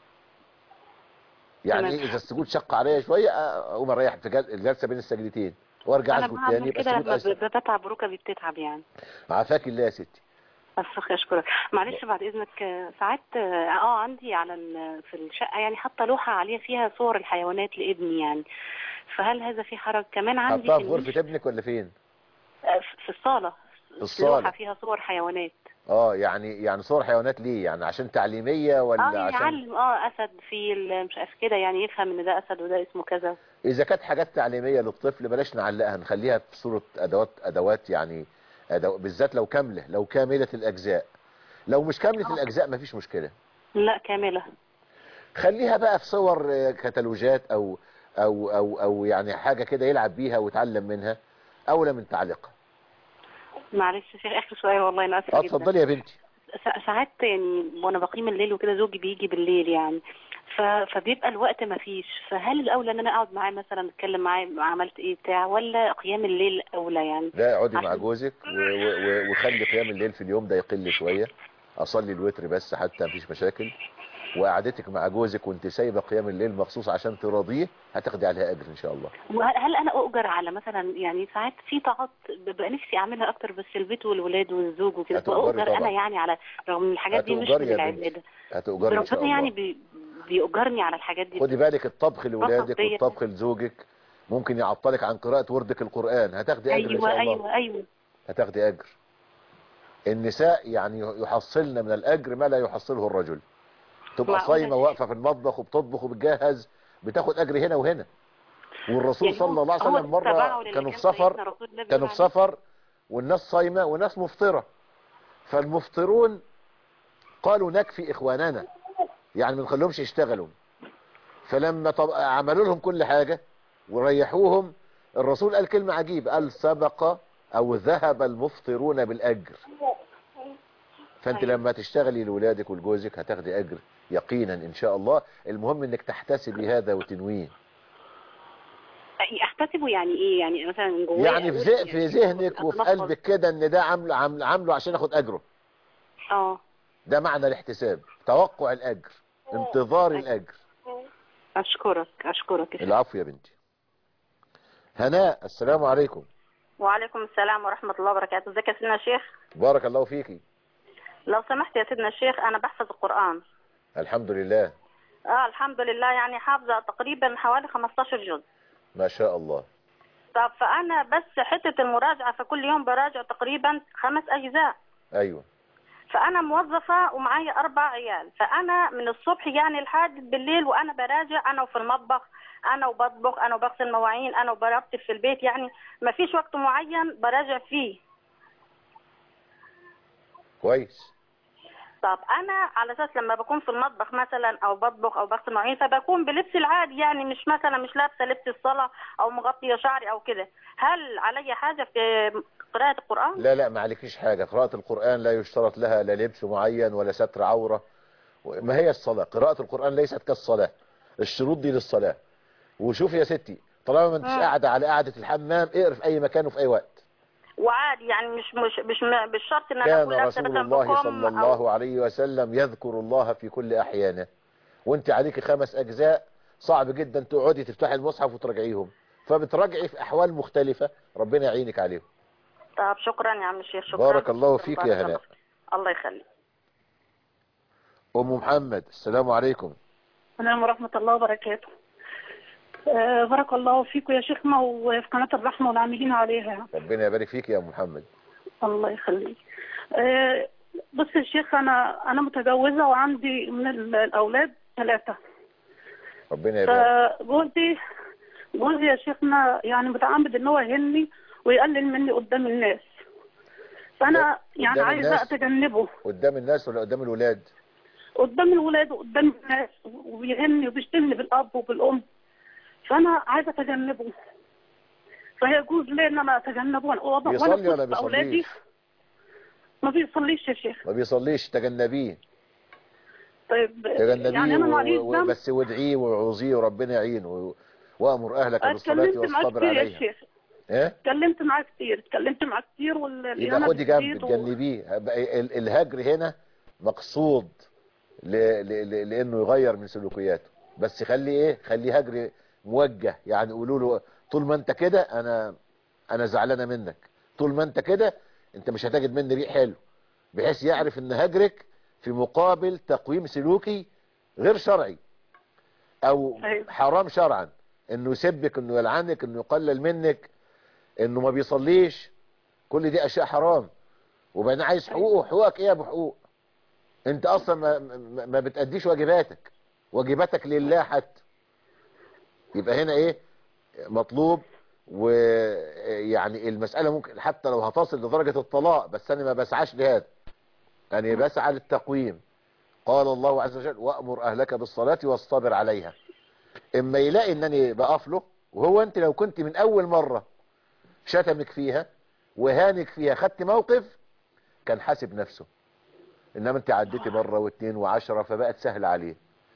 B: يعني
N: تمام.
B: ايه اذا السجود شق عليا شوية آه، اقوم اريح في جل- الجلسة بين السجدتين وارجع
N: انا
B: اسجد
N: بعمل
B: تاني يبقى
N: كده
B: السجود
N: لما
B: اسهل
N: ب- بتعب ركبي بتتعب يعني
B: عافاك الله يا ستي
N: أفخ أشكرك معلش بعد إذنك آه، ساعات اه آه، عندي على ال- في الشقة يعني حاطة لوحة عليها فيها صور الحيوانات لابني يعني فهل هذا في حرج كمان عندي
B: حطها
N: في
B: في
N: النيش-
B: غرفة ابنك ولا فين
N: آه، في الصالة
B: في الصالة.
N: لوحة فيها صور حيوانات
B: اه يعني يعني صور حيوانات ليه يعني عشان تعليمية ولا
N: اه
B: عشان
N: يعلم اه أسد فيل مش عارف كده يعني يفهم إن ده أسد وده اسمه كذا
B: اذا كانت حاجات تعليمية للطفل بلاش نعلقها نخليها في صورة ادوات ادوات يعني أدو... بالذات لو كاملة لو كاملة الاجزاء لو مش كاملة الاجزاء مفيش مشكلة
N: لا كاملة
B: خليها بقى في صور آه، كتالوجات او او او او يعني حاجة كده يلعب بيها ويتعلم منها اولى من تعليقها
N: معلش يا شيخ آخر سؤال والله أنا آسفة
B: اه
N: جدا
B: اتفضلي يا بنتي
N: سا- ساعات يعني وانا بقيم الليل وكده زوجي بيجي بالليل يعني ف... فبيبقى الوقت ما فيش فهل الاولى ان انا اقعد معاه مثلا اتكلم معاه عملت ايه بتاع ولا قيام الليل اولى يعني
B: لا اقعدي مع
N: عشان-
B: جوزك و- و- و- وخلي قيام الليل في اليوم ده يقل شوية اصلي الوتر بس حتى مفيش مشاكل وقعدتك مع جوزك وانت سايبه قيام الليل مخصوص عشان تراضيه هتاخدي عليها اجر ان شاء الله
N: وهل هل انا اؤجر على مثلا يعني ساعات في طاعات ببقى نفسي اعملها اكتر بس البيت والولاد والزوج وكده
B: هتؤجري
N: فاؤجر انا
B: طبعا.
N: يعني على رغم ان الحاجات دي مش
B: هتؤجري
N: من
B: يا بنتي.
N: العباده
B: هتؤجري ان شاء
N: ربنا يعني
B: الله
N: بي... بيؤجرني على الحاجات دي
B: خدي بالك الطبخ لولادك
N: بيا.
B: والطبخ لزوجك ممكن يعطلك عن قراءة وردك القرآن هتاخدي اجر ان
N: ايوه
B: شاء الله
N: ايوه ايوه
B: هتاخدي اجر النساء يعني يحصلن من الاجر ما لا يحصله الرجل تبقى
N: معقولة
B: صايمه
N: يا
B: واقفه في المطبخ وبتطبخ وبتجهز بتاخد اجر هنا وهنا والرسول
N: يعني
B: صلى الله عليه
N: هو
B: وسلم
N: تبعه
B: مره
N: للي
B: كانوا في
N: كان سيدنا
B: سفر
N: رسول الله
B: كانوا
N: بيقول
B: في
N: عليه.
B: سفر والناس صايمه وناس مفطره فالمفطرون قالوا نكفي اخواننا يعني ما نخليهمش يشتغلوا فلما طب عملوا لهم كل حاجه وريحوهم الرسول قال كلمه عجيبه قال سبق او ذهب المفطرون بالاجر فانت لما تشتغلي لولادك ولجوزك هتاخدي اجر يقينا ان شاء الله المهم انك تحتسبي هذا وتنويه
N: احتسبه يعني ايه يعني مثلا جوايا
B: يعني في,
N: أقول
B: ذه- في ذهنك وفي
N: أتلفظ.
B: قلبك كده ان ده عامله عامله عامله عشان اخد اجره
N: اه
B: ده معنى الاحتساب توقع الاجر انتظار الاجر
N: اشكرك اشكرك يا شيخ.
B: العفو يا بنتي هناء السلام عليكم
O: وعليكم السلام ورحمة الله وبركاته ازيك يا سيدنا الشيخ
B: بارك الله فيكي
O: لو سمحت يا سيدنا الشيخ أنا بحفظ القرآن
B: الحمد لله
O: اه الحمد لله يعني حافظة تقريبا حوالي 15 جزء
B: ما شاء الله
O: طب فأنا بس حتة المراجعة فكل يوم براجع تقريبا خمس أجزاء
B: ايوه
O: فأنا موظفة ومعايا أربع عيال فأنا من الصبح يعني لحد بالليل وأنا براجع أنا وفي المطبخ أنا وبطبخ أنا وبغسل مواعين أنا وبرتب في البيت يعني ما فيش وقت معين براجع فيه
B: كويس
O: طب انا على اساس لما بكون في المطبخ مثلا او بطبخ او بغسل مواعين فبكون بلبسي العادي يعني مش مثلا مش لابسه لبس الصلاه او مغطيه شعري او كده هل علي حاجه في قراءه القران
B: لا لا ما عليكيش حاجة قراءة القرآن لا يشترط لها لا لبس معين ولا ستر عورة ما هي الصلاة قراءة القرآن ليست كالصلاة الشروط دي للصلاة وشوفي يا ستي طالما ما انتش
O: مم.
B: قاعدة على قاعدة الحمام اقرا في اي مكان وفي اي وقت
O: وعادي يعني مش مش مش مش شرط ان انا
B: كان
O: اكون لابسه
B: رسول
O: مثلا
B: الله
O: بكم
B: صلى
O: أو-
B: الله عليه وسلم يذكر الله في كل احيانه وانت عليك خمس اجزاء صعب جدا تقعدي تفتحي المصحف وتراجعيهم فبتراجعي في احوال مختلفة ربنا يعينك عليهم
O: طب شكرا يا عم الشيخ شكرا
B: بارك الله فيك
O: بارك
B: يا
O: الله
B: هناء
O: فيك. الله يخليك
B: ام محمد السلام عليكم
P: السلام ورحمة الله وبركاته آه، بارك الله فيكم يا شيخنا وفي قناة الرحمة والعاملين عليها
B: ربنا يبارك فيك يا ام محمد
P: الله يخليك آه، بص يا شيخ أنا أنا متجوزة وعندي من ال- الأولاد ثلاثة
B: ربنا يبارك
P: فجوزي جوزي يا شيخنا يعني متعمد إن هو يهني ويقلل مني قدام الناس فانا يعني
B: قدام
P: عايزه
B: الناس؟
P: اتجنبه
B: قدام الناس ولا قدام الولاد
P: قدام الولاد وقدام الناس وبيهني وبيشتمني بالاب وبالام فانا عايزه اتجنبه فيجوز لي ان انا اتجنبه وانا وأنا
B: بيصلي
P: في
B: ولا
P: وسط اولادي
B: بيصليش
P: ما بيصليش يا شيخ
B: ما بيصليش تجنبيه
P: طيب
B: تجنبيه
P: يعني انا معليش
B: و... و...
P: ذنب
B: بس وادعيه وعوزيه وربنا يعينه و... وامر اهلك بالصلاه
P: اتكلمت معاه
B: والصبر
P: كتير يا
B: عليها
P: شيخ
B: ايه
P: اتكلمت معاه كتير اتكلمت معاه كتير
B: يبقى
P: والاهانه
B: خدي جنب
P: بتزيد و-
B: تجنبيه بقى ال- الهجر هنا مقصود ل... ل... ل... لانه يغير من سلوكياته بس خلي ايه خلي هجر موجه يعني قولوا له طول ما انت كده انا انا زعلانه منك طول ما انت كده انت مش هتجد مني ريح حلو بحيث يعرف ان هجرك في مقابل تقويم سلوكي غير شرعي او حرام شرعا انه يسبك انه يلعنك انه يقلل منك انه ما بيصليش كل دي اشياء حرام وبعدين عايز حقوقه حقوقك ايه يا ابو حقوق انت اصلا ما, ما ما بتأديش واجباتك واجباتك لله حتى يبقى هنا ايه مطلوب ويعني المسألة ممكن حتى لو هتصل لدرجة الطلاق بس انا ما بسعاش لهذا يعني بسعى للتقويم قال الله عز وجل وأمر أهلك بالصلاة واصطبر عليها اما يلاقي انني بقف له وهو انت لو كنت من اول مرة شتمك فيها وهانك فيها خدت موقف كان حاسب نفسه انما انت عديتي مرة واثنين وعشرة فبقت سهل عليه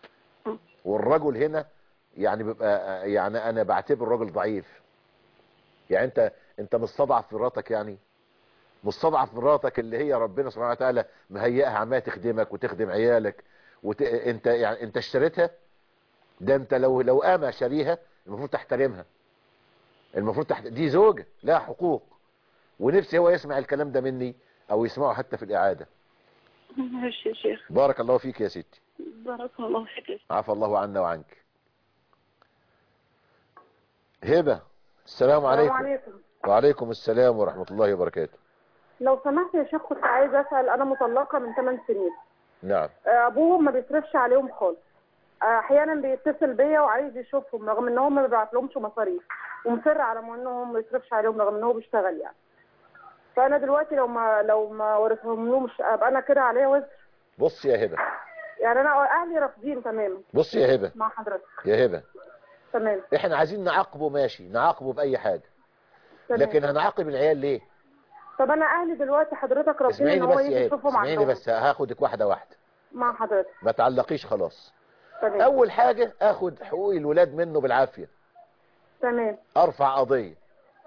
B: والرجل هنا يعني بيبقى يعني انا بعتبر الراجل ضعيف يعني انت انت مستضعف في مراتك يعني مستضعف مراتك اللي هي ربنا سبحانه وتعالى مهيئها عمال تخدمك وتخدم عيالك وت... انت يعني انت اشتريتها ده انت لو لو قام شاريها المفروض تحترمها المفروض تحت... دي زوجة لها حقوق ونفسي هو يسمع الكلام ده مني او يسمعه حتى في الاعادة
P: ماشي يا شيخ
B: بارك الله فيك يا ستي
P: بارك الله فيك
B: عفى الله عنا وعنك هبة السلام عليكم
E: عليكم
B: وعليكم السلام ورحمة الله وبركاته
E: لو سمحت يا شيخ كنت عايزه اسال انا مطلقه من 8 سنين
B: نعم
E: آه، ابوهم ما بيصرفش عليهم خالص آه، احيانا بيتصل بيا وعايز يشوفهم رغم ان هو ما بيبعتلهمش مصاريف ومصر على ما انه هو ما يصرفش عليهم رغم ان هو بيشتغل يعني فانا دلوقتي لو ما لو ما ورثهملهمش ابقى انا كده عليا وزر
B: بص يا هبة
E: يعني انا اهلي رافضين تماما
B: بص يا هبة
E: مع حضرتك
B: يا هبة
E: تمام
B: احنا عايزين نعاقبه ماشي نعاقبه بأي حاجة
E: تمام.
B: لكن هنعاقب العيال ليه
E: طب انا اهلي دلوقتي حضرتك رافضين
B: اسمعيني
E: ان هو
B: بس
E: يجي
B: يا هبة
E: يشوفهم
B: اسمعيني
E: عندهم
B: بس هاخدك واحدة واحدة
E: مع حضرتك
B: ما تعلقيش خلاص
E: تمام
B: اول حاجة اخد حقوق الولاد منه بالعافية
E: تمام
B: ارفع قضية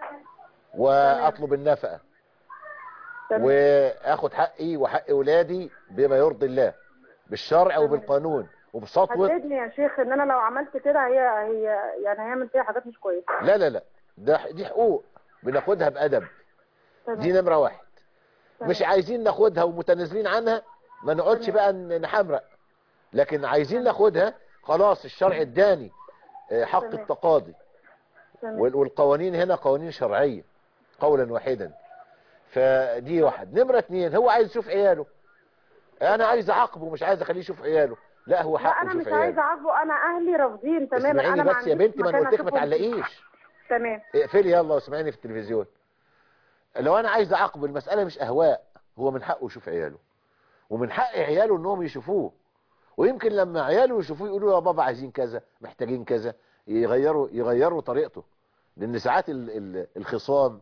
B: واطلب النفقة
E: تمام.
B: واخد حقي وحق ولادي بما يرضي الله بالشرع وبالقانون وبسطوة
E: هتفيدني يا شيخ ان انا لو عملت كده هي هي يعني هيعمل فيها حاجات مش كويسه
B: لا لا لا ده دي حقوق بناخدها بأدب
E: تمام.
B: دي نمرة واحد
E: تمام.
B: مش عايزين ناخدها ومتنازلين عنها ما نقعدش بقى ن- نحمرق لكن عايزين ناخدها خلاص الشرع اداني آه، حق
E: تمام.
B: التقاضي
E: تمام.
B: وال- والقوانين هنا قوانين شرعية قولا واحدا فدي واحد نمرة اتنين هو عايز يشوف عياله انا عايز اعاقبه مش عايز اخليه يشوف عياله لا هو
E: لا
B: حقه
E: انا
B: يشوف
E: مش عايزه
B: عياله
E: اعاقبه انا اهلي رافضين تماما
B: اسمعيني
E: انا ما
B: بس يا
E: عنديش
B: بنتي ما انا
E: مكان
B: قلت لك ما
E: أشوفهم فيه.
B: تعلقيش
E: تمام
B: اقفلي يلا واسمعيني في التلفزيون لو انا عايز اعاقب المسألة مش اهواء هو من حقه يشوف عياله ومن حق عياله انهم يشوفوه ويمكن لما عياله يشوفوه يقولوا يا بابا عايزين كذا محتاجين كذا يغيروا يغيروا طريقته لان ساعات ال- ال- الخصام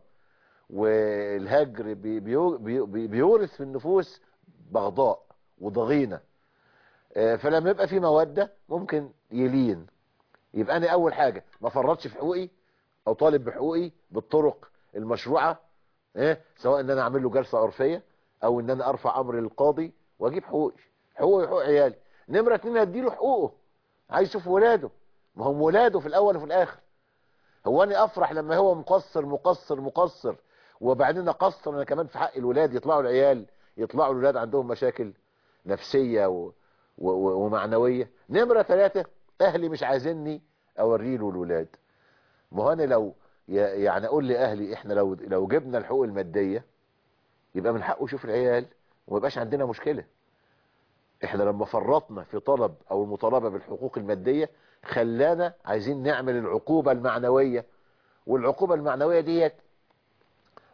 B: والهجر بي- بيو- بي- بي- بيورث في النفوس بغضاء وضغينة آه، فلما يبقى في مودة ممكن يلين يبقى انا اول حاجة ما فرطش في حقوقي او طالب بحقوقي بالطرق المشروعة ايه سواء ان انا اعمل له جلسة عرفية او ان انا ارفع امر للقاضي واجيب حقوقي حقوقي حقوق عيالي نمرة اتنين اديله حقوقه عايز يشوف ولاده ما هم ولاده في الاول وفي الاخر هو انا افرح لما هو مقصر مقصر مقصر وبعدين اقصر انا كمان في حق الولاد يطلعوا العيال يطلعوا الولاد عندهم مشاكل نفسية و... و... و... ومعنوية نمرة ثلاثة اهلي مش عايزيني اوري له الولاد ما هو انا لو ي- يعني اقول لاهلي احنا لو لو جبنا الحقوق المادية يبقى من حقه يشوف العيال وما يبقاش عندنا مشكلة احنا لما فرطنا في طلب او المطالبة بالحقوق المادية خلانا عايزين نعمل العقوبة المعنوية والعقوبة المعنوية ديت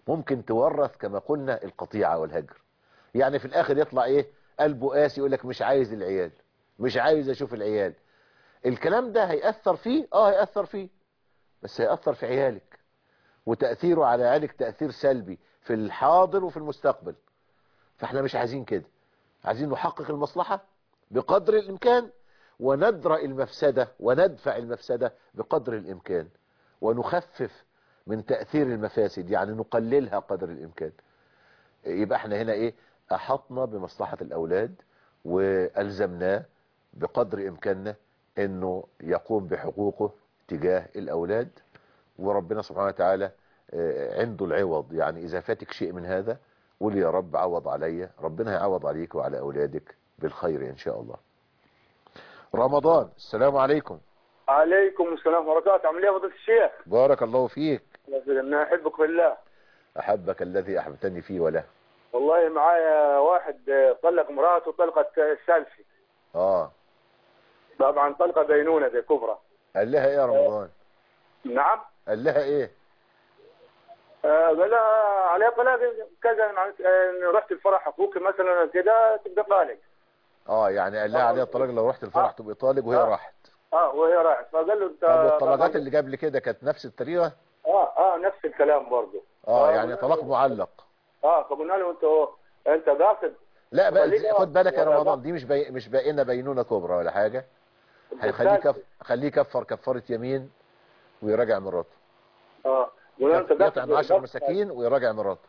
B: ممكن تورث كما قلنا القطيعة والهجر يعني في الاخر يطلع ايه قلبه قاسي يقول لك مش عايز العيال مش عايز اشوف العيال الكلام ده هيأثر فيه اه هيأثر فيه بس هيأثر في عيالك وتأثيره على عيالك تأثير سلبي في الحاضر وفي المستقبل فاحنا مش عايزين كده عايزين نحقق المصلحة بقدر الامكان وندرأ المفسدة وندفع المفسدة بقدر الامكان ونخفف من تأثير المفاسد يعني نقللها قدر الامكان يبقى احنا هنا ايه احطنا بمصلحة الاولاد والزمناه بقدر امكاننا انه يقوم بحقوقه تجاه الاولاد وربنا سبحانه وتعالى آه، عنده العوض يعني اذا فاتك شيء من هذا قول يا رب عوض عليا ربنا هيعوض عليك وعلى اولادك بالخير ان شاء الله رمضان السلام عليكم
Q: عليكم السلام ورحمة الله عامل ايه يا فضيلة الشيخ؟
B: بارك الله فيك
Q: انا احبك بالله
B: احبك الذي احببتني فيه وله
Q: والله معايا واحد آه، طلق مراته طلقة آه، سالفي
B: اه
Q: طبعا طلقة بينونة زي كبرى
B: قال لها ايه يا رمضان
Q: نعم
B: قال لها ايه
Q: آه، قال لها عليها طلاق كذا معناته، آه، إن رحت الفرح اخوك مثلا كده تبقى طالق
B: اه يعني قال لها عليها الطلاق لو رحت الفرح تبقى طالق وهي
Q: آه.
B: راحت
Q: اه وهي راحت فقال له انت
B: طب والطلقات
Q: طبعاً-
B: اللي قبل كده كانت نفس الطريقة
Q: اه اه نفس الكلام برضه
B: اه يعني طلاق معلق
Q: اه فقلنا له انت انت قاصد
B: لا
Q: طب ليه
B: بقى
Q: بقى؟
B: خد بالك يا
Q: ولا
B: رمضان دي مش بي... مش باقينا بينونة كبرى ولا حاجة هيخليه كف... خليه كفر كفارة يمين ويراجع مراته
Q: اه قلنا له انت قاصد
B: يطعم 10 مساكين ويراجع مراته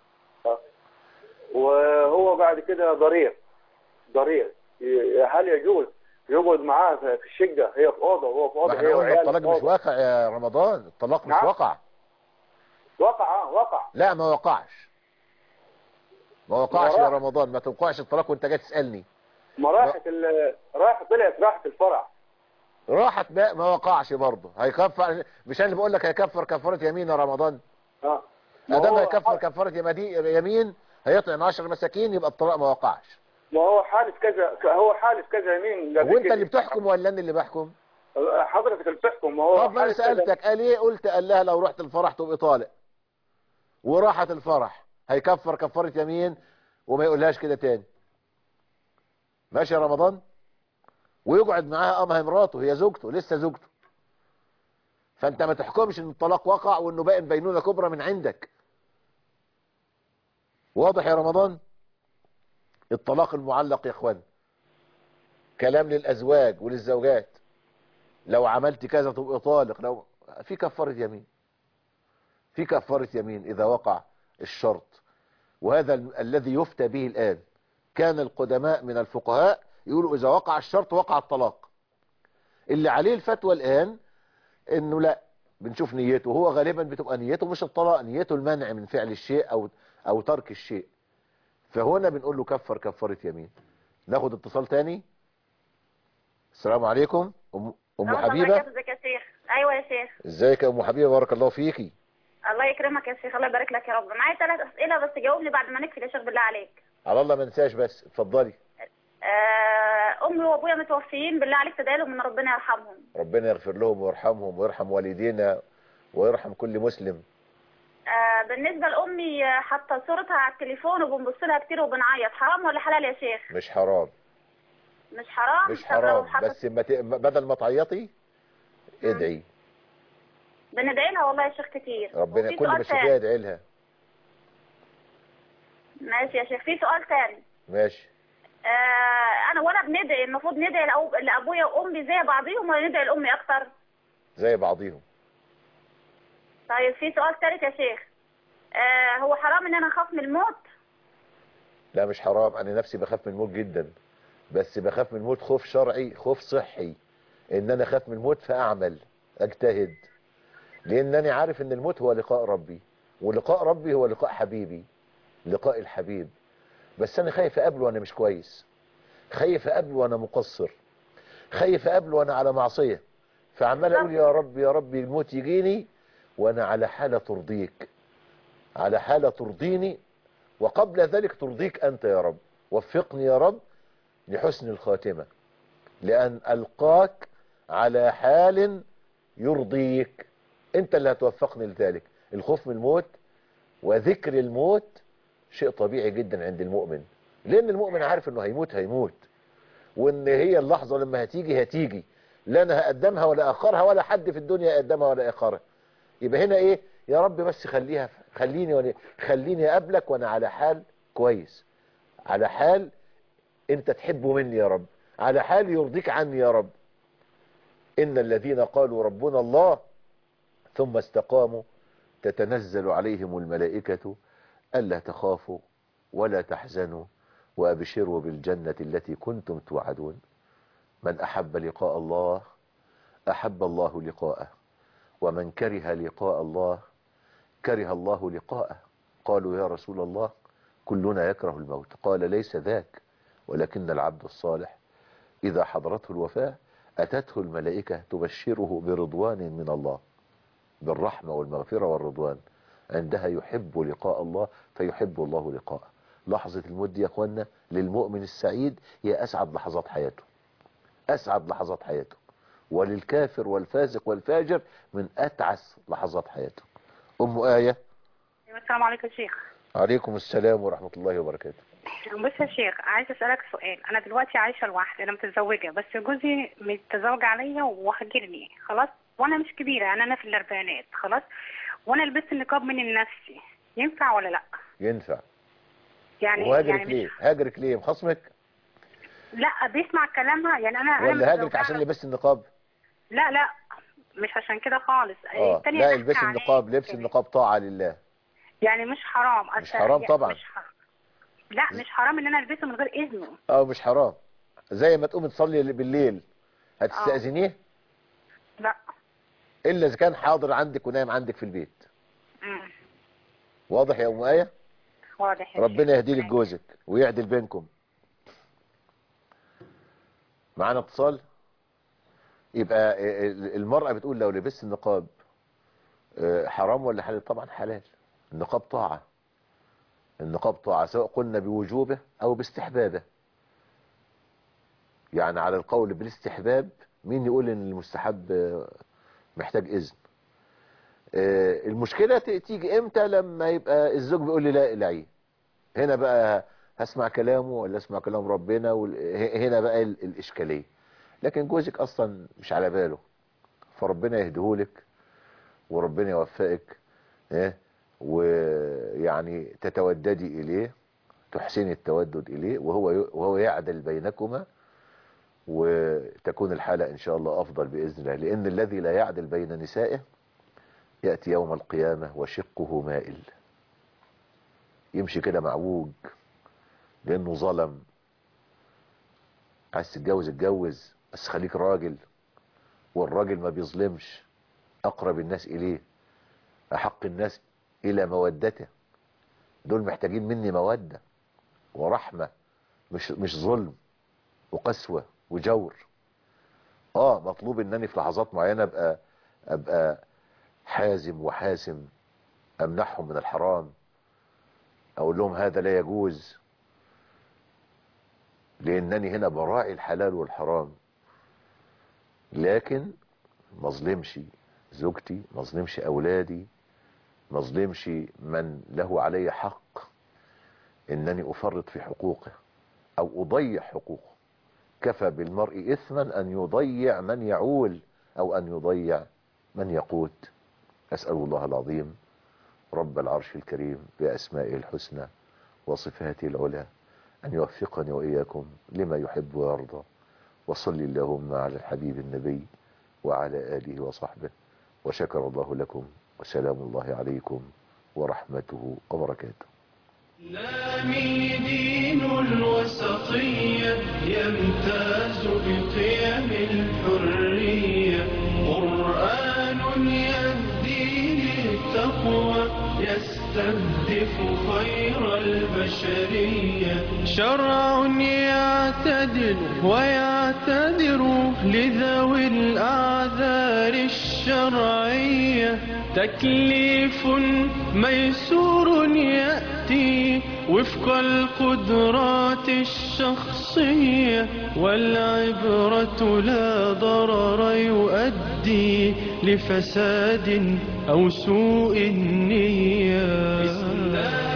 Q: وهو بعد كده ضرير ضرير ي- هل يجوز يقعد معاه في في الشقة هي في أوضة وهو في
B: ما
Q: أوضة
B: احنا
Q: هي
B: قلنا
Q: وعياله
B: الطلاق
Q: في
B: مش
Q: أوضة
B: واقع يا رمضان الطلاق مش
Q: نعم.
B: وقع
Q: وقع اه وقع
B: لا ما وقعش ما وقعش يا
Q: راح.
B: رمضان ما توقعش الطلاق وانت جاي تسألني
Q: ما راحت ال... راحت طلعت راحت الفرع
B: راحت بقى ما وقعش برضه هيكفر مش انا اللي بقول لك هيكفر كفارة يمين يا رمضان
Q: اه ما
B: ادام
Q: هو
B: هيكفر كفارة يمادي- يمين هيطعم 10 مساكين يبقى الطلاق ما وقعش
Q: ما هو حالف كذا هو حالف كذا يمين قبل
B: وانت
Q: كده.
B: اللي بتحكم ولا انا اللي بحكم
Q: حضرتك اللي بتحكم ما هو
B: طب ما انا
Q: حالف كذا.
B: سألتك قال ايه قلت قال لها لو رحت الفرح تبقى طالق وراحت الفرح هيكفر كفارة يمين وما يقولهاش كده تاني ماشي يا رمضان ويقعد معاها اه ما هي مراته هي زوجته لسه زوجته فانت ما تحكمش ان الطلاق وقع وانه باين بينونة كبرى من عندك واضح يا رمضان الطلاق المعلق يا اخوان كلام للازواج وللزوجات لو عملت كذا تبقى طالق لو في كفارة يمين في كفارة يمين إذا وقع الشرط وهذا ال- الذي يفتى به الآن كان القدماء من الفقهاء يقولوا إذا وقع الشرط وقع الطلاق اللي عليه الفتوى الآن إنه لا بنشوف نيته هو غالبا بتبقى نيته مش الطلاق نيته المنع من فعل الشيء أو أو ترك الشيء فهنا بنقول له كفر كفارة يمين ناخد اتصال تاني السلام عليكم أم, أم حبيبة
R: ازيك يا شيخ ايوه يا شيخ
B: ازيك يا ام حبيبه بارك الله فيكي
R: الله يكرمك يا شيخ الله يبارك لك يا رب معايا ثلاث اسئله بس جاوبني بعد ما نقفل يا شيخ بالله عليك
B: على الله ما ننساش بس اتفضلي
R: آه، امي وابويا متوفيين بالله عليك تدعيلهم ان ربنا يرحمهم
B: ربنا يغفر لهم ويرحمهم ويرحم والدينا ويرحم كل مسلم
R: آه، بالنسبه لامي آه، حاطه صورتها على التليفون وبنبص لها كتير وبنعيط حرام ولا حلال يا شيخ
B: مش حرام
R: مش حرام
B: مش
R: طب لو
B: حرام
R: حاطة-
B: بس ما ت... بدل ما تعيطي ادعي
R: بندعي لها والله يا شيخ كتير
B: ربنا
R: وفي
B: كل ما
R: سؤال
B: تشوفيها
R: تاني
B: ادعي لها
R: ماشي يا شيخ في سؤال تاني
B: ماشي
R: آه، انا وانا بندعي المفروض ندعي لأب- لابويا وامي زي بعضيهم ولا ندعي لامي اكتر
B: زي بعضيهم
R: طيب في سؤال ثالث يا شيخ آه هو حرام ان انا اخاف من الموت
B: لا مش حرام انا نفسي بخاف من الموت جدا بس بخاف من الموت خوف شرعي خوف صحي ان انا اخاف من الموت فاعمل اجتهد لانني عارف ان الموت هو لقاء ربي ولقاء ربي هو لقاء حبيبي لقاء الحبيب بس انا خايف اقابله وانا مش كويس خايف اقابله وانا مقصر خايف اقابله وانا على معصية فعمال اقول يا رب يا رب الموت يجيني وانا على حالة ترضيك على حالة ترضيني وقبل ذلك ترضيك أنت يا رب وفقني يا رب لحسن الخاتمة لأن ألقاك على حال يرضيك أنت اللي هتوفقني لذلك الخوف من الموت وذكر الموت شيء طبيعي جدا عند المؤمن لان المؤمن عارف انه هيموت هيموت وان هي اللحظة لما هتيجي هتيجي لا انا هقدمها ولا اخرها ولا حد في الدنيا يقدمها ولا اخرها يبقى هنا ايه يا رب بس خليها خليني وانا خليني اقابلك وانا على حال كويس على حال انت تحبه مني يا رب على حال يرضيك عني يا رب ان الذين قالوا ربنا الله ثم استقاموا تتنزل عليهم الملائكة ألا تخافوا ولا تحزنوا وأبشروا بالجنة التي كنتم توعدون من أحب لقاء الله أحب الله لقاءه ومن كره لقاء الله كره الله لقاءه قالوا يا رسول الله كلنا يكره الموت قال ليس ذاك ولكن العبد الصالح إذا حضرته الوفاة أتته الملائكة تبشره برضوان من الله بالرحمة والمغفرة والرضوان عندها يحب لقاء الله فيحب الله لقاءه لحظة الموت دي يا اخوانا للمؤمن السعيد هي أسعد لحظات حياته أسعد لحظات حياته وللكافر والفاسق والفاجر من أتعس لحظات حياته أم آية
S: السلام عليكم يا شيخ
B: عليكم السلام ورحمة الله وبركاته
S: بص يا شيخ عايز اسالك سؤال انا دلوقتي عايشه لوحدي انا متزوجه بس جوزي متزوج عليا وهجرني خلاص وانا مش كبيره يعني انا في الاربعينات خلاص وانا لبست النقاب من لنفسي ينفع ولا لا
B: ينفع
S: يعني
B: وهاجرك
S: يعني
B: ليه
S: مش
B: هاجرك ليه مخصمك
S: لا بيسمع كلامها يعني انا انا
B: ولا هاجرك
S: متزوجة
B: عشان
S: على-
B: لبست النقاب
S: لا لا مش عشان كده خالص
B: اه
S: التانية
B: لا
S: بحكي
B: البس
S: عليه.
B: النقاب لبس النقاب طاعة لله
S: يعني مش حرام
B: مش
S: أصل-
B: حرام
S: يعني
B: طبعا.
S: مش حرام. لا مش حرام ان انا البسه من غير اذنه
B: اه مش حرام زي ما تقوم تصلي بالليل هتستأذنيه
S: لا
B: الا اذا كان حاضر عندك ونايم عندك في البيت
S: مم.
B: واضح يا ام آية
S: واضح يا
B: ربنا يهدي لك جوزك ويعدل بينكم معانا اتصال يبقى المرأة بتقول لو لبست النقاب آه، حرام ولا حلال طبعا حلال النقاب طاعة النقاب طاعة سواء قلنا بوجوبه او باستحبابه يعني على القول بالاستحباب مين يقول ان المستحب آه، محتاج اذن آه، المشكلة ت- تيجي امتى لما يبقى الزوج بيقول لي لا العي هنا بقى هسمع كلامه ولا اسمع كلام ربنا وال- ه- هنا بقى ال- الاشكالية لكن جوزك اصلا مش على باله فربنا يهديهولك وربنا يوفقك اه ويعني تتوددي اليه تحسني التودد اليه وهو ي- وهو يعدل بينكما وتكون الحالة ان شاء الله افضل باذن الله لان الذي لا يعدل بين نسائه يأتي يوم القيامة وشقه مائل يمشي كده معوج لانه ظلم عايز تتجوز اتجوز بس خليك راجل والراجل ما بيظلمش اقرب الناس اليه احق الناس الى مودته دول محتاجين مني مودة ورحمة مش مش ظلم وقسوة وجور اه مطلوب انني في لحظات معينة ابقى ابقى حازم وحاسم امنحهم من الحرام اقول لهم هذا لا يجوز لانني هنا براعي الحلال والحرام لكن ما ظلمش زوجتي ما ظلمش اولادي ما ظلمش من له علي حق انني افرط في حقوقه او اضيع حقوقه كفى بالمرء اثما ان يضيع من يعول او ان يضيع من يقوت اسال الله العظيم رب العرش الكريم باسمائه الحسنى وصفاته العلى ان يوفقني واياكم لما يحب ويرضى وصل اللهم على الحبيب النبي وعلى اله وصحبه وشكر الله لكم وسلام الله عليكم ورحمته وبركاته
A: الإسلامي دين الوسطية يمتاز بقيم الحرية قرآن يهدي للتقوى يستهدف خير البشرية شرع يعتدل ويعتذر لذوي الأعذار الشرعية تكليف ميسور يأتي وفق القدرات الشخصية والعبرة لا ضرر يؤدي لفساد أو سوء النية